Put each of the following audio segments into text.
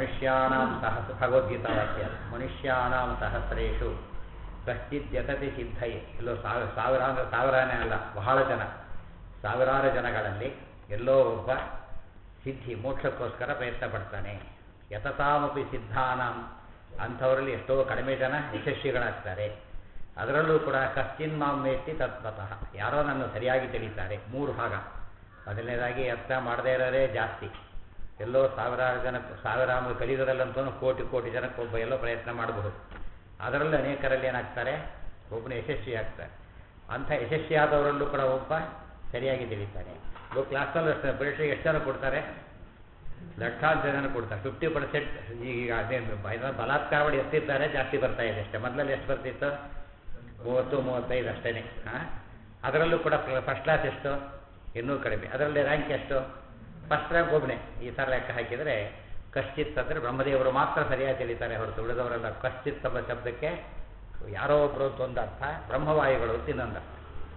ಮನುಷ್ಯಾಣಾಂ ಸಹಸ್ ಭಗವದ್ಗೀತಾ ವಾಕ್ಯ ಮನುಷ್ಯಾಣಾಂ ಸಹಸ್ರೇಷು ಕಶ್ಚಿತ್ ಯತತಿ ಸಿದ್ಧಯೇ ಎಲ್ಲೋ ಸಾವಿರ ಸಾವಿರಾರು ಸಾವಿರಾನೇ ಅಲ್ಲ ಬಹಳ ಜನ ಸಾವಿರಾರು ಜನಗಳಲ್ಲಿ ಎಲ್ಲೋ ಒಬ್ಬ ಸಿದ್ಧಿ ಮೋಕ್ಷಕ್ಕೋಸ್ಕರ ಪ್ರಯತ್ನ ಪಡ್ತಾನೆ ಯತತಾಮಪಿ ಸಿದ್ಧಾನಾಂ ಅಂಥವರಲ್ಲಿ ಎಷ್ಟೋ ಕಡಿಮೆ ಜನ ಯಶಸ್ವಿಗಳಾಗ್ತಾರೆ ಅದರಲ್ಲೂ ಕೂಡ ಕಶ್ಚಿನ್ ಮಾಮೇತಿ ತತ್ವತಃ ಯಾರೋ ನನ್ನ ಸರಿಯಾಗಿ ತಿಳಿತಾರೆ ಮೂರು ಭಾಗ ಮೊದಲನೇದಾಗಿ ಯತ್ನ ಮಾಡದೇ ಇರೋರೇ ಜಾಸ್ತಿ ಎಲ್ಲೋ ಸಾವಿರಾರು ಜನ ಸಾವಿರಾರು ಕಲಿಯುಗದಲ್ಲಂತೂ ಕೋಟಿ ಕೋಟಿ ಜನಕ್ಕೆ ಒಬ್ಬ ಎಲ್ಲೋ ಪ್ರಯತ್ನ ಮಾಡಬಹುದು ಅದರಲ್ಲಿ ಅನೇಕರಲ್ಲಿ ಏನಾಗ್ತಾರೆ ಒಬ್ಬನು ಯಶಸ್ವಿ ಆಗ್ತಾರೆ ಅಂಥ ಯಶಸ್ವಿಯಾದವರಲ್ಲೂ ಕೂಡ ಒಬ್ಬ ಸರಿಯಾಗಿ ತಿಳಿತಾನೆ ಇವಾಗ ಕ್ಲಾಸಲ್ಲಿ ಅಷ್ಟೇ ಪರೀಕ್ಷೆಗೆ ಎಷ್ಟು ಜನ ಕೊಡ್ತಾರೆ ಲಕ್ಷಾಂತರ ಜನ ಕೊಡ್ತಾರೆ ಫಿಫ್ಟಿ ಪರ್ಸೆಂಟ್ ಈಗ ಅದೇನು ಬ- ಬಲಾತ್ಕಾರ ಮಾಡಿ ಎತ್ತಿರ್ತಾರೆ ಜಾಸ್ತಿ ಬರ್ತಾ ಇದೆ ಅಷ್ಟೇ ಮೊದಲಲ್ಲಿ ಎಷ್ಟು ಬರ್ತಿತ್ತು ಮೂವತ್ತು ಮೂವತ್ತೈದು ಅಷ್ಟೇ ಹಾಂ ಅದರಲ್ಲೂ ಕೂಡ ಫಸ್ಟ್ ಕ್ಲಾಸ್ ಎಷ್ಟು ಇನ್ನೂ ಕಡಿಮೆ ಅದರಲ್ಲಿ ರ್ಯಾಂಕ್ ಎಷ್ಟು ಫಸ್ಟ್ ರ್ಯಾಂಕ್ ಒಬ್ಬನೇ ಈ ಥರ ಲೆಕ್ಕ ಹಾಕಿದರೆ ಕಶ್ಚಿತ್ ಅಂದರೆ ಬ್ರಹ್ಮದೇವರು ಮಾತ್ರ ಸರಿಯಾಗಿ ತಿಳಿತಾರೆ ಹೊರತು ಉಳಿದವರೆಲ್ಲ ಕಶ್ಚಿತ್ ಎಂಬ ಶಬ್ದಕ್ಕೆ ಯಾರೋ ಒಬ್ಬರು ಅಂತ ಒಂದು ಅರ್ಥ ಬ್ರಹ್ಮವಾಯುಗಳು ಅಂತ ಇನ್ನೊಂದು ಅರ್ಥ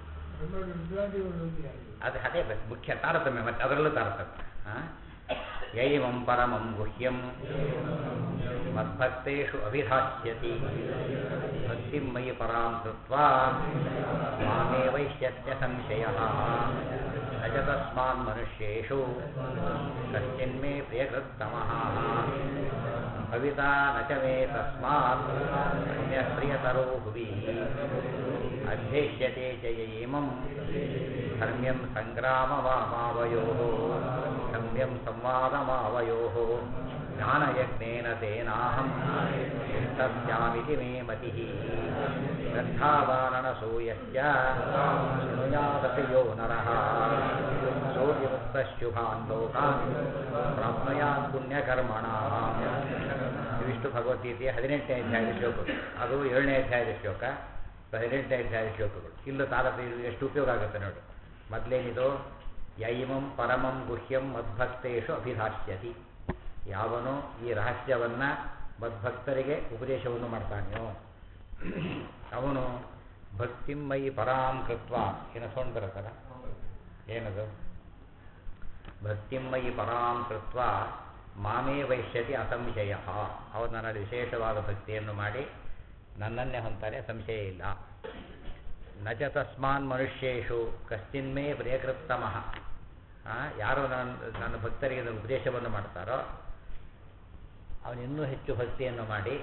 ಅದು ಅದೇ ಬ- ಮುಖ್ಯ ತಾರತಮ್ಯ ಮತ್ತೆ ಅದರಲ್ಲೂ ತಾರತಮ್ಯ ಹಾಂ ಯೈಮಂ ಪರಮಂ ಗುಹ್ಯಂ ಮದ್ಭಕ್ತೇಷು ಅವಿಧಾಸ್ಯತಿ ಭಕ್ತಿಂ ಮಯಿ ಪರಾಂ ಕೃತ್ವಾ ಮಾಮೇ ವೈಶ್ಯತ್ಯ ಸಂಶಯ ನ ಚ ತಸ್ಮಾನ್ ಮನುಷ್ಯೇಷು ಕಶ್ಚಿನ್ಮೇ ಪ್ರಿಯಕೃತ್ತಮಃ ಭವಿತಾ ನ ಚ ಮೇ ತಸ್ಮಾತ್ ಅನ್ಯಃ ಪ್ರಿಯತರೋ ಭುವಿ ಅಧ್ಯೇಷ್ಯತೆ ಚ ಯೈಮಂ ಧರ್ಮ್ಯಂ ಸಂಗ್ರಾಮವಾಮಾವಯೋः ಗಮ್ಯಂ ಸಂವಾದಮಾವಯೋः ಜ್ಞಾನಯಜ್ಞೇನ ತೇನಾಹಂ ತಸ್ಯಾಮಿತಿ ಮೇ ಮತಿಃ ಶ್ರದ್ಧಾವಾರಣಸೂಯಶ್ಚ ಶೃಣುಯಾದಪಿ ಯೋ ನರಃ ಸೋರ್ಯಮುಕ್ತಶುಭಾನ್ ಲೋಕಾನ್ ಪ್ರಾಪ್ನುಯಾತ್ ಪುಣ್ಯಕರ್ಮಣಾಂ ಇವಿಷ್ಟು ಭಗವದ್ಗೀತೆಯ ಹದಿನೆಂಟನೇ ಅಧ್ಯಾಯದ ಶ್ಲೋಕಗಳು ಅದು ಏಳನೇ ಅಧ್ಯಾಯದ ಶ್ಲೋಕ ಹದಿನೆಂಟನೇ ಅಧ್ಯಾಯದ ಶ್ಲೋಕಗಳು ಇಲ್ಲೂ ತಾರತಮ್ಯ ಎಷ್ಟು ಉಪಯೋಗ ಆಗುತ್ತೆ ನೋಡಿ ಮೊದಲೇನಿದು ಯೈಮಂ ಪರಮಂ ಗುಹ್ಯಂ ಮದ್ಭಕ್ತೇಶು ಅಭಿಧಾಸ್ಯತಿ ಯಾವನು ಈ ರಹಸ್ಯವನ್ನು ಮದ್ಭಕ್ತರಿಗೆ ಉಪದೇಶವನ್ನು ಮಾಡ್ತಾನೆಯೋ ಅವನು ಭಕ್ತಿಮಯಿ ಪರಾಂ ಕೃತ್ವ ಏನೋ ಸೌಂಡ್ ಬರುತ್ತಲ್ಲ ಏನದು ಭಕ್ತಿಮಯಿ ಪರಾಂ ಕೃತ್ವ ಮಾಮೇ ವೈಶ್ಯತಿ ಅಸಂಶಯ ಅವನು ನನ್ನಲ್ಲಿ ವಿಶೇಷವಾದ ಭಕ್ತಿಯನ್ನು ಮಾಡಿ ನನ್ನನ್ನೇ ಹೊಂತಾನೆ ಸಂಶಯ ಇಲ್ಲ ನ ಚ ತಸ್ಮಾನ್ ಮನುಷ್ಯೇಷು ಕಶ್ಚಿನ್ಮೇ ಪ್ರಿಯಕೃತ್ತಮಃ ಯಾರು ನನ್ನ ನನ್ನ ಭಕ್ತರಿಗೆ ಇದನ್ನು ಉಪದೇಶವನ್ನು ಮಾಡ್ತಾರೋ ಅವನು ಇನ್ನೂ ಹೆಚ್ಚು ಭಕ್ತಿಯನ್ನು ಮಾಡಿ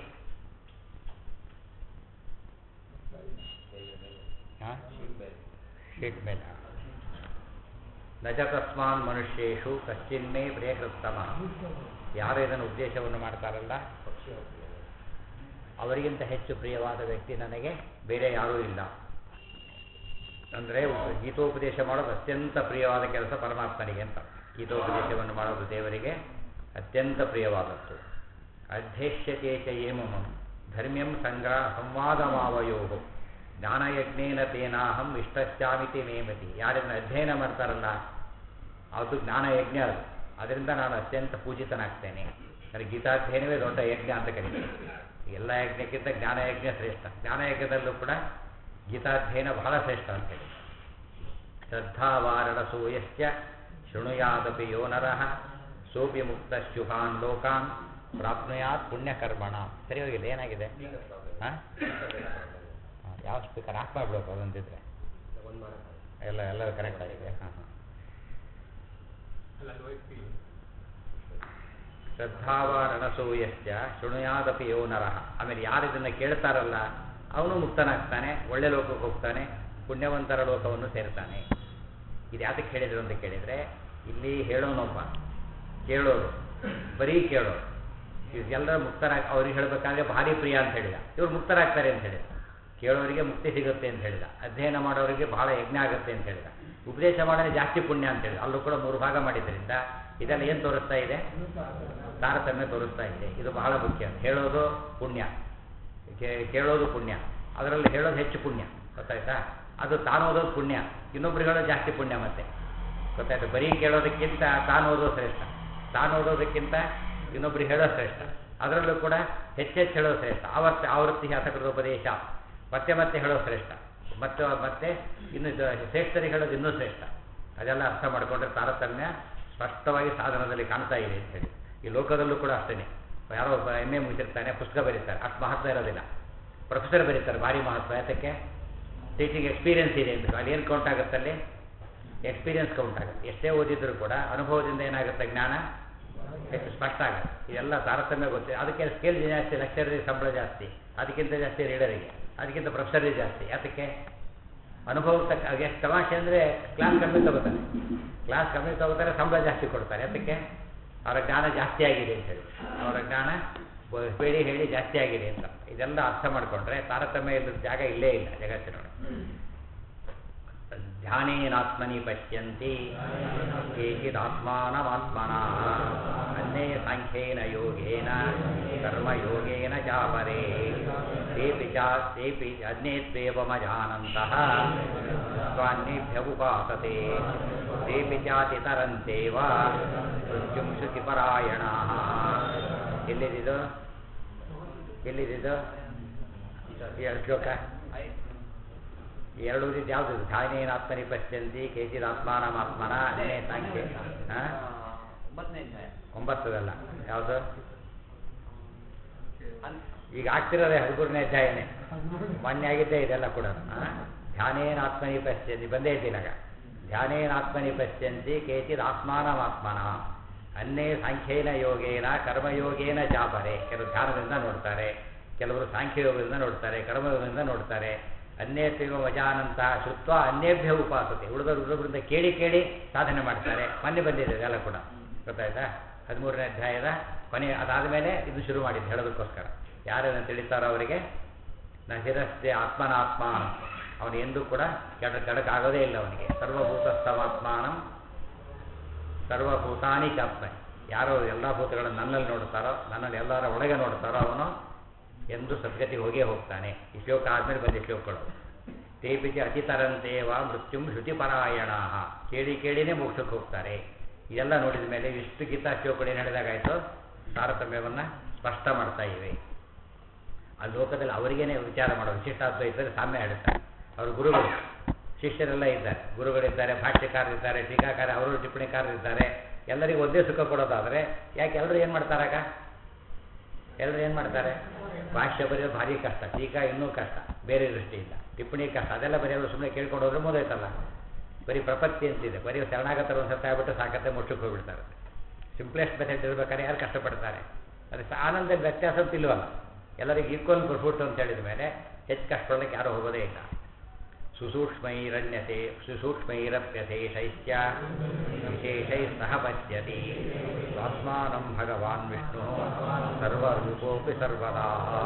ಶೀಟ್ ಮೇಲೆ ನ ಚ ತಸ್ಮಾನ್ ಮನುಷ್ಯೇಷು ಕಶ್ಚಿನ್ಮೇ ಪ್ರಿಯಕೃತ್ತಮಃ ಯಾರು ಇದನ್ನು ಉದ್ದೇಶವನ್ನು ಮಾಡ್ತಾರಲ್ಲ ಅವರಿಗಿಂತ ಹೆಚ್ಚು ಪ್ರಿಯವಾದ ವ್ಯಕ್ತಿ ನನಗೆ ಬೇರೆ ಯಾರೂ ಇಲ್ಲ ಅಂದರೆ ಗೀತೋಪದೇಶ ಮಾಡೋದು ಅತ್ಯಂತ ಪ್ರಿಯವಾದ ಕೆಲಸ ಪರಮಾತ್ಮನಿಗೆ ಅಂತ ಗೀತೋಪದೇಶವನ್ನು ಮಾಡೋದು ದೇವರಿಗೆ ಅತ್ಯಂತ ಪ್ರಿಯವಾದದ್ದು ಅಧ್ಯೇಶ್ಯತೆ ಚ ಏಮಮಂ ಧರ್ಮ್ಯಂ ಸಂಗ್ರ ಸಂವಾದಮಾವಯೋ ಜ್ಞಾನಯಜ್ಞೇನ ತೇನಾಹಂ ಇಷ್ಟಶ್ಚಾಮಿತಿ ನೇಮತಿ ಯಾರನ್ನು ಅಧ್ಯಯನ ಮಾಡ್ತಾರಲ್ಲ ಅದು ಜ್ಞಾನಯಜ್ಞ ಅದು ಅದರಿಂದ ನಾನು ಅತ್ಯಂತ ಪೂಜಿತನಾಗ್ತೇನೆ ನನಗೆ ಗೀತಾಧ್ಯಯನವೇ ದೊಡ್ಡ ಯಜ್ಞ ಅಂತ ಕರೀತೀನಿ ಎಲ್ಲ ಯಜ್ಞಕ್ಕಿಂತ ಜ್ಞಾನಯಜ್ಞ ಶ್ರೇಷ್ಠ ಜ್ಞಾನಯಜ್ಞದಲ್ಲೂ ಕೂಡ ಗೀತಾಧ್ಯಯನ ಬಹಳ ಶ್ರೇಷ್ಠ ಅಂತೇಳಿ ಶ್ರದ್ಧಾವಾರಣ ಸೂಯಶ್ಚ ಶೃಣುಯಾದಪಿ ಯೋ ನರಃ ಸೋಪಿ ಮುಕ್ತ ಶುಭಾನ್ ಲೋಕಾನ್ ಪ್ರಾಪ್ನುಯಾತ್ ಪುಣ್ಯಕರ್ಮಣ ಸರಿ ಹೋಗಿಲ್ಲ ಏನಾಗಿದೆ ಹಾಂ ಯಾವ ಸ್ಪೀಕರ್ ಆಫ್ ಮಾಡ್ಬೇಕು ಅದಂತಿದ್ರೆ ಎಲ್ಲ ಎಲ್ಲರೂ ಕರೆಕ್ಟ್ ಆಗಿದೆ ಹಾಂ ಹಾಂ ಶ್ರದ್ಧಾವಾರಣಸೂಯಶ್ಚ ಶೃಣುಯಾದಪಿ ಯೋ ನರಃ ಆಮೇಲೆ ಯಾರು ಇದನ್ನು ಕೇಳ್ತಾರಲ್ಲ ಅವನು ಮುಕ್ತನಾಗ್ತಾನೆ ಒಳ್ಳೆ ಲೋಕಕ್ಕೆ ಹೋಗ್ತಾನೆ ಪುಣ್ಯವಂತರ ಲೋಕವನ್ನು ಸೇರ್ತಾನೆ ಇದು ಯಾತಕ್ಕೆ ಹೇಳಿದ್ರು ಅಂತ ಕೇಳಿದರೆ ಇಲ್ಲಿ ಹೇಳೋನೊಬ್ಬ ಕೇಳೋರು ಬರೀ ಕೇಳೋರು ಇದೆಲ್ಲ ಮುಕ್ತರಾಗಿ ಅವ್ರಿಗೆ ಹೇಳಬೇಕಾದ್ರೆ ಭಾರಿ ಪ್ರಿಯ ಅಂತ ಹೇಳಿದ ಇವ್ರು ಮುಕ್ತರಾಗ್ತಾರೆ ಅಂತ ಹೇಳಿದ ಕೇಳೋರಿಗೆ ಮುಕ್ತಿ ಸಿಗುತ್ತೆ ಅಂತ ಹೇಳಿದ ಅಧ್ಯಯನ ಮಾಡೋರಿಗೆ ಬಹಳ ಯಜ್ಞ ಆಗುತ್ತೆ ಅಂತ ಹೇಳಿದ ಉಪದೇಶ ಮಾಡೋದ್ರೆ ಜಾಸ್ತಿ ಪುಣ್ಯ ಅಂತ ಹೇಳಿದ ಅಲ್ಲೂ ಕೂಡ ಮೂರು ಭಾಗ ಮಾಡಿದ್ರಿಂದ ಇದೆಲ್ಲ ಏನು ತೋರಿಸ್ತಾ ಇದೆ ತಾರತಮ್ಯ ತೋರಿಸ್ತಾ ಇದೆ ಇದು ಬಹಳ ಮುಖ್ಯ ಹೇಳೋದು ಪುಣ್ಯ ಕೇ- ಕೇಳೋದು ಪುಣ್ಯ ಅದರಲ್ಲಿ ಹೇಳೋದು ಹೆಚ್ಚು ಪುಣ್ಯ ಗೊತ್ತಾಯ್ತಾ ಅದು ತಾನು ಓದೋದು ಪುಣ್ಯ ಇನ್ನೊಬ್ರಿಗೆ ಹೇಳೋದು ಜಾಸ್ತಿ ಪುಣ್ಯ ಮತ್ತೆ ಗೊತ್ತಾಯ್ತು ಬರೀ ಕೇಳೋದಕ್ಕಿಂತ ತಾನು ಓದೋದು ಶ್ರೇಷ್ಠ ತಾನು ಓದೋದಕ್ಕಿಂತ ಇನ್ನೊಬ್ರಿಗೆ ಹೇಳೋದು ಶ್ರೇಷ್ಠ ಅದರಲ್ಲೂ ಕೂಡ ಹೆಚ್ಚೆಚ್ಚು ಹೇಳೋದು ಶ್ರೇಷ್ಠ ಆವರ್ತಿ ಆವೃತ್ತಿ ಶಾಸಕರದ ಉಪದೇಶ ಮತ್ತೆ ಮತ್ತೆ ಹೇಳೋದು ಶ್ರೇಷ್ಠ ಮತ್ತೆ ಮತ್ತೆ ಇನ್ನು ಇದು ಶ್ರೇಷ್ಠರಿಗೆ ಹೇಳೋದು ಇನ್ನೂ ಶ್ರೇಷ್ಠ ಅದೆಲ್ಲ ಅರ್ಥ ಮಾಡಿಕೊಂಡ್ರೆ ತಾರತಮ್ಯ ಸ್ಪಷ್ಟವಾಗಿ ಸಾಧನದಲ್ಲಿ ಕಾಣ್ತಾ ಇದೆ ಅಂತ ಹೇಳಿ ಈ ಲೋಕದಲ್ಲೂ ಕೂಡ ಅಷ್ಟೇ ಯಾರೋ ಒಬ್ಬ ಎಮ್ ಎ ಮುಗಿಸಿರ್ತಾನೆ ಪುಸ್ತಕ ಬರೀತಾರೆ ಅಷ್ಟು ಮಹತ್ವ ಇರೋದಿಲ್ಲ ಪ್ರೊಫೆಸರ್ ಬರೀತಾರೆ ಭಾರಿ ಮಹತ್ವ ಯಾತಕ್ಕೆ ಟೀಚಿಂಗ್ ಎಕ್ಸ್ಪೀರಿಯನ್ಸ್ ಇದೆ ಅಂತ ಅಲ್ಲಿ ಏನು ಕೌಂಟ್ ಆಗುತ್ತೆ ಅಲ್ಲಿ ಎಕ್ಸ್ಪೀರಿಯನ್ಸ್ ಕೌಂಟ್ ಆಗುತ್ತೆ ಎಷ್ಟೇ ಓದಿದ್ರು ಕೂಡ ಅನುಭವದಿಂದ ಏನಾಗುತ್ತೆ ಜ್ಞಾನ ಹೆಚ್ಚು ಸ್ಪಷ್ಟ ಆಗುತ್ತೆ ಇದೆಲ್ಲ ತಾರತಮ್ಯ ಗೊತ್ತಿದೆ ಅದಕ್ಕೆ ಸ್ಕೇಲ್ ಜಾಸ್ತಿ ಲೆಕ್ಚರಿಗೆ ಸಂಬಳ ಜಾಸ್ತಿ ಅದಕ್ಕಿಂತ ಜಾಸ್ತಿ ರೀಡರಿಗೆ ಅದಕ್ಕಿಂತ ಪ್ರೊಫೆಸರಿಗೆ ಜಾಸ್ತಿ ಯಾತಕ್ಕೆ ಅನುಭವ ತಕ್ಕ ಎಷ್ಟು ತಮಾಷೆ ಅಂದರೆ ಕ್ಲಾಸ್ ಕಮ್ಮಿ ತಗೋತಾರೆ ಕ್ಲಾಸ್ ಕಮ್ಮಿ ತಗೋತಾರೆ ಸಂಬಳ ಜಾಸ್ತಿ ಕೊಡ್ತಾರೆ ಅದಕ್ಕೆ ಅವರ ಜ್ಞಾನ ಜಾಸ್ತಿ ಆಗಿದೆ ಅಂತ ಹೇಳಿ ಅವರ ಜ್ಞಾನ ಬ- ಬೇಡಿ ಹೇಳಿ ಜಾಸ್ತಿ ಆಗಿದೆ ಅಂತ ಇದೆಲ್ಲ ಅರ್ಥ ಮಾಡಿಕೊಂಡ್ರೆ ತಾರತಮ್ಯ ಇಲ್ಲದ ಜಾಗ ಇಲ್ಲೇ ಇಲ್ಲ ಜಗತ್ತಿನೊಳಗೆ ಧ್ಯಾನೇನಾತ್ಮನಿ ಪಶ್ಯಂತಿ ಕೇಚಿದಾತ್ಮಾನಮಾತ್ಮನಃ ಅನ್ಯೇ ಸಾಂಖ್ಯೇನ ಯೋಗೇನ ಕರ್ಮಯೋಗೇನ ಚಾಪರೇ ತೇಪಿ ಚ ತೇಪಿ ಅನ್ಯೇತ್ವೇವಮಜಾನಂತಃ ಸ್ವಾನ್ಯೇಭ್ಯ ಉಪಾಸತೆ ತೇಪಿ ಚಾತಿತರಂತೇವ ಮೃತ್ಯುಂ ಶ್ರುತಿಪರಾಯಣಾಃ ಎಲ್ಲಿದಿದು ಎಲ್ಲಿದಿದು ಎರಡು ಶ್ಲೋಕ ಎರಡು ರೀತಿ ಯಾವುದು ಧ್ಯಾನೇನಾತ್ಮನಿ ಪಶ್ಯಂತಿ ಕೇಚಿದಾತ್ಮಾನಮಾತ್ಮನ ಅನ್ಯೇ ಸಾಂಖ್ಯ ಹಾಂ ಒಂಬತ್ತನೇ ಅಧ್ಯಾಯ ಒಂಬತ್ತದಲ್ಲ ಯಾವುದು ಈಗ ಆಗ್ತಿರೋದೇ ಹದಿಮೂರನೇ ಅಧ್ಯಾಯನೇ ಮೊನ್ನೆ ಆಗಿದ್ದೇ ಇದೆಲ್ಲ ಕೂಡ ಧ್ಯಾನೇನಾತ್ಮನಿ ಪಶ್ಯಂತಿ ಬಂದೇ ಇದ್ದೀನಾಗ ಧ್ಯಾನೇನಾತ್ಮನಿ ಪಶ್ಯಂತಿ ಕೇಚಿದ್ ಆತ್ಮಾನಮಾತ್ಮನ ಅನ್ನೇ ಸಾಂಖ್ಯೇನ ಯೋಗೇನ ಕರ್ಮಯೋಗೇನ ಚಾಪರೆ ಕೆಲವರು ಧ್ಯಾನದಿಂದ ನೋಡ್ತಾರೆ ಕೆಲವರು ಸಾಂಖ್ಯಯೋಗದಿಂದ ನೋಡ್ತಾರೆ ಕರ್ಮಯೋಗದಿಂದ ನೋಡ್ತಾರೆ ಅನ್ಯೇತ್ವ ವಜಾನಂತ ಶುತ್ವ ಅನ್ಯೇಭ್ಯ ಉಪಾಸತೆ ಉಳಿದವರು ಉಳಿದವರಿಂದ ಕೇಳಿ ಕೇಳಿ ಸಾಧನೆ ಮಾಡ್ತಾರೆ ಮೊನ್ನೆ ಬಂದಿದೆ ಇದೆಲ್ಲ ಕೂಡ ಗೊತ್ತಾಯ್ತಾ ಹದಿಮೂರನೇ ಅಧ್ಯಾಯದ ಕೊನೆ ಅದಾದ ಮೇಲೆ ಇದು ಶುರು ಮಾಡಿದ್ದು ಹೇಳೋದಕ್ಕೋಸ್ಕರ ಯಾರನ್ನು ತಿಳಿತಾರೋ ಅವರಿಗೆ ನ ಶಿರಸ್ತೆ ಆತ್ಮನಾತ್ಮ ಅವನು ಎಂದೂ ಕೂಡ ಕೆಡ ಕೆಡಕಾಗೋದೇ ಇಲ್ಲ ಅವನಿಗೆ ಸರ್ವಭೂತಸ್ಥಮಾತ್ಮಾನಂ ಸರ್ವಭೂತಾನಿ ಚಾತ್ಮ ಯಾರು ಎಲ್ಲ ಭೂತಗಳನ್ನು ನನ್ನಲ್ಲಿ ನೋಡ್ತಾರೋ ನನ್ನಲ್ಲಿ ಎಲ್ಲರ ಒಳಗೆ ನೋಡ್ತಾರೋ ಅವನು ಎಂದು ಸದ್ಗತಿಗೆ ಹೋಗೇ ಹೋಗ್ತಾನೆ ಈ ಶ್ಲೋಕ ಆದಮೇಲೆ ಬಂದ ಶ್ಲೋಕಗಳು ತೇಪಿಸಿ ಅತಿತರಂತೇವ ಮೃತ್ಯುಂ ಶ್ರುತಿಪರಾಯಣ ಕೇಳಿ ಕೇಳಿನೇ ಮೋಕ್ಷಕ್ಕೆ ಹೋಗ್ತಾರೆ ಇದೆಲ್ಲ ನೋಡಿದ ಮೇಲೆ ಇಷ್ಟು ಗೀತಾ ಶ್ಲೋಕಗಳು ಏನು ಹೇಳಿದಾಗಾಯಿತು ತಾರತಮ್ಯವನ್ನು ಸ್ಪಷ್ಟ ಮಾಡ್ತಾ ಇವೆ ಆ ಲೋಕದಲ್ಲಿ ಅವರಿಗೇನೆ ವಿಚಾರ ಮಾಡೋ ವಿಶಿಷ್ಟಾದ್ವೈತದಲ್ಲಿ ಸಾಮ್ಯ ಹೇಳ್ತಾರೆ ಅವರು ಗುರುಗಳು ಶಿಷ್ಯರೆಲ್ಲ ಇದ್ದಾರೆ ಗುರುಗಳಿದ್ದಾರೆ ಭಾಷ್ಯಕಾರರಿದ್ದಾರೆ ಟೀಕಾಕಾರ ಅವರು ಟಿಪ್ಪಣಿಕಾರರಿದ್ದಾರೆ ಎಲ್ಲರಿಗೂ ಒಂದೇ ಸುಖ ಕೊಡೋದಾದರೆ ಯಾಕೆ ಎಲ್ಲರೂ ಏನು ಮಾಡ್ತಾರಾಗ ಎಲ್ಲರೂ ಏನು ಮಾಡ್ತಾರೆ ಭಾಷ್ಯ ಬರೆಯೋದು ಭಾರಿ ಕಷ್ಟ ಟೀಕಾ ಇನ್ನೂ ಕಷ್ಟ ಬೇರೆ ದೃಷ್ಟಿಯಿಂದ ಟಿಪ್ಪಣಿ ಕಷ್ಟ ಅದೆಲ್ಲ ಬರೆಯೋದು ಸುಮ್ಮನೆ ಕೇಳ್ಕೊಂಡು ಹೋದ್ರೆ ಮುಗಿದೋಯ್ತಲ್ಲ ಬರೀ ಪ್ರಪತ್ತಿ ಅಂತಿದೆ ಬರೀ ಶರಣಾಗತರ ಒಂದು ಸತ್ತ ಆಗ್ಬಿಟ್ಟು ಸಾಕತ್ತೆ ಮುಟ್ಟಕ್ಕೆ ಹೋಗ್ಬಿಡ್ತಾರೆ ಸಿಂಪ್ಲೆಸ್ಟ್ ಮೆಥಡ್ ಇರ್ಬೇಕಾದ್ರೆ ಯಾರು ಕಷ್ಟಪಡ್ತಾರೆ ಅದಕ್ಕೆ ಆನಂದದಲ್ಲಿ ವ್ಯತ್ಯಾಸ ಅಂತ ಇಲ್ವಲ್ಲ ಎಲ್ಲರಿಗೂ ಈಕ್ವಲ್ ಕೊಟ್ಬಿಟ್ಟು ಅಂತ ಹೇಳಿದ ಮೇಲೆ ಹೆಚ್ಚು ಕಷ್ಟಪಡಲಿಕ್ಕೆ ಯಾರೂ ಹೋಗೋದೇ ಇಲ್ಲ ಸುಸೂಕ್ಷ್ಮೈರಣ್ಯತೆ ಸುಸೂಕ್ಷ್ಮೈರಪ್ಯಶೇಷೈಶ್ಚ ವಿಶೇಷೈ ಸಹ ಪಶ್ಯತಿ ಸ್ವಾತ್ಮಾನಂ ಭಗವಾನ್ ವಿಷ್ಣು ಸರ್ವರೂಪೋಪಿ ಸರ್ವದಾ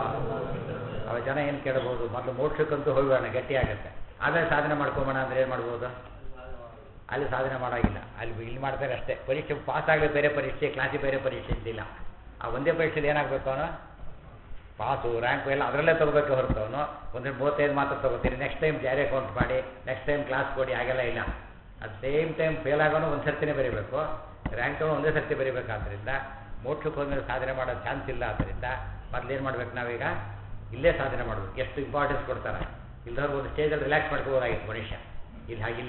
ಅವ ಜನ ಏನು ಕೇಳ್ಬೋದು ಮೊದಲು ಮೋಕ್ಷಕ್ಕಂತೂ ಹೋಗೋಣ ಗಟ್ಟಿಯಾಗುತ್ತೆ ಆಮೇಲೆ ಸಾಧನೆ ಮಾಡ್ಕೊಂಬೋಣ ಅಂದ್ರೆ ಏನು ಮಾಡ್ಬೋದು ಅಲ್ಲಿ ಸಾಧನೆ ಮಾಡೋಂಗಿಲ್ಲ ಅಲ್ಲಿ ಇಲ್ಲಿ ಮಾಡ್ತಾರೆ ಅಷ್ಟೇ ಪರೀಕ್ಷೆ ಪಾಸ್ ಆಗಲಿ ಬೇರೆ ಪರೀಕ್ಷೆ ಕ್ಲಾಸಿಗೆ ಬೇರೆ ಪರೀಕ್ಷೆ ಇದ್ದಿಲ್ಲ ಆ ಒಂದೇ ಪರೀಕ್ಷೆಯಲ್ಲಿ ಏನಾಗಬೇಕು ಅವನು ಪಾಸು ರ್ಯಾಂಕು ಎಲ್ಲ ಅದರಲ್ಲೇ ತೊಗೋಬೇಕು ಹೊರತು ಅವನು ಒಂದು ಮೂವತ್ತೈದು ಮಾತ್ರ ತೊಗೋತೀರಿ ನೆಕ್ಸ್ಟ್ ಟೈಮ್ ಜಾರಿ ಅಕೌಂಟ್ ಮಾಡಿ ನೆಕ್ಸ್ಟ್ ಟೈಮ್ ಕ್ಲಾಸ್ ಕೊಡಿ ಹಾಗೆಲ್ಲ ಇಲ್ಲ ಅಟ್ ಸೇಮ್ ಟೈಮ್ ಫೇಲ್ ಆಗೋನು ಒಂದು ಸರ್ತಿನೇ ಬರೀಬೇಕು ರ್ಯಾಂಕ್ ತೊಗೊಂಡು ಒಂದೇ ಸರ್ತಿ ಬರೀಬೇಕಾದ್ರಿಂದ ಮೋಕ್ಷಕ್ಕೆ ಹೋದ್ಮೇಲೆ ಸಾಧನೆ ಮಾಡೋ ಚಾನ್ಸ್ ಇಲ್ಲ ಆದ್ದರಿಂದ ಮೊದಲೇನು ಮಾಡ್ಬೇಕು ನಾವೀಗ ಇಲ್ಲೇ ಸಾಧನೆ ಮಾಡಬೇಕು ಎಷ್ಟು ಇಂಪಾರ್ಟೆನ್ಸ್ ಕೊಡ್ತಾರೆ ಇಲ್ಲದವ್ರು ಒಂದು ಸ್ಟೇಜಲ್ಲಿ ರಿಲ್ಯಾಕ್ಸ್ ಮಾಡ್ಕೋಬೋದಾಗಿತ್ತು ಮನುಷ್ಯ ಇಲ್ಲಿ ಹಾಗಿಲ್ಲ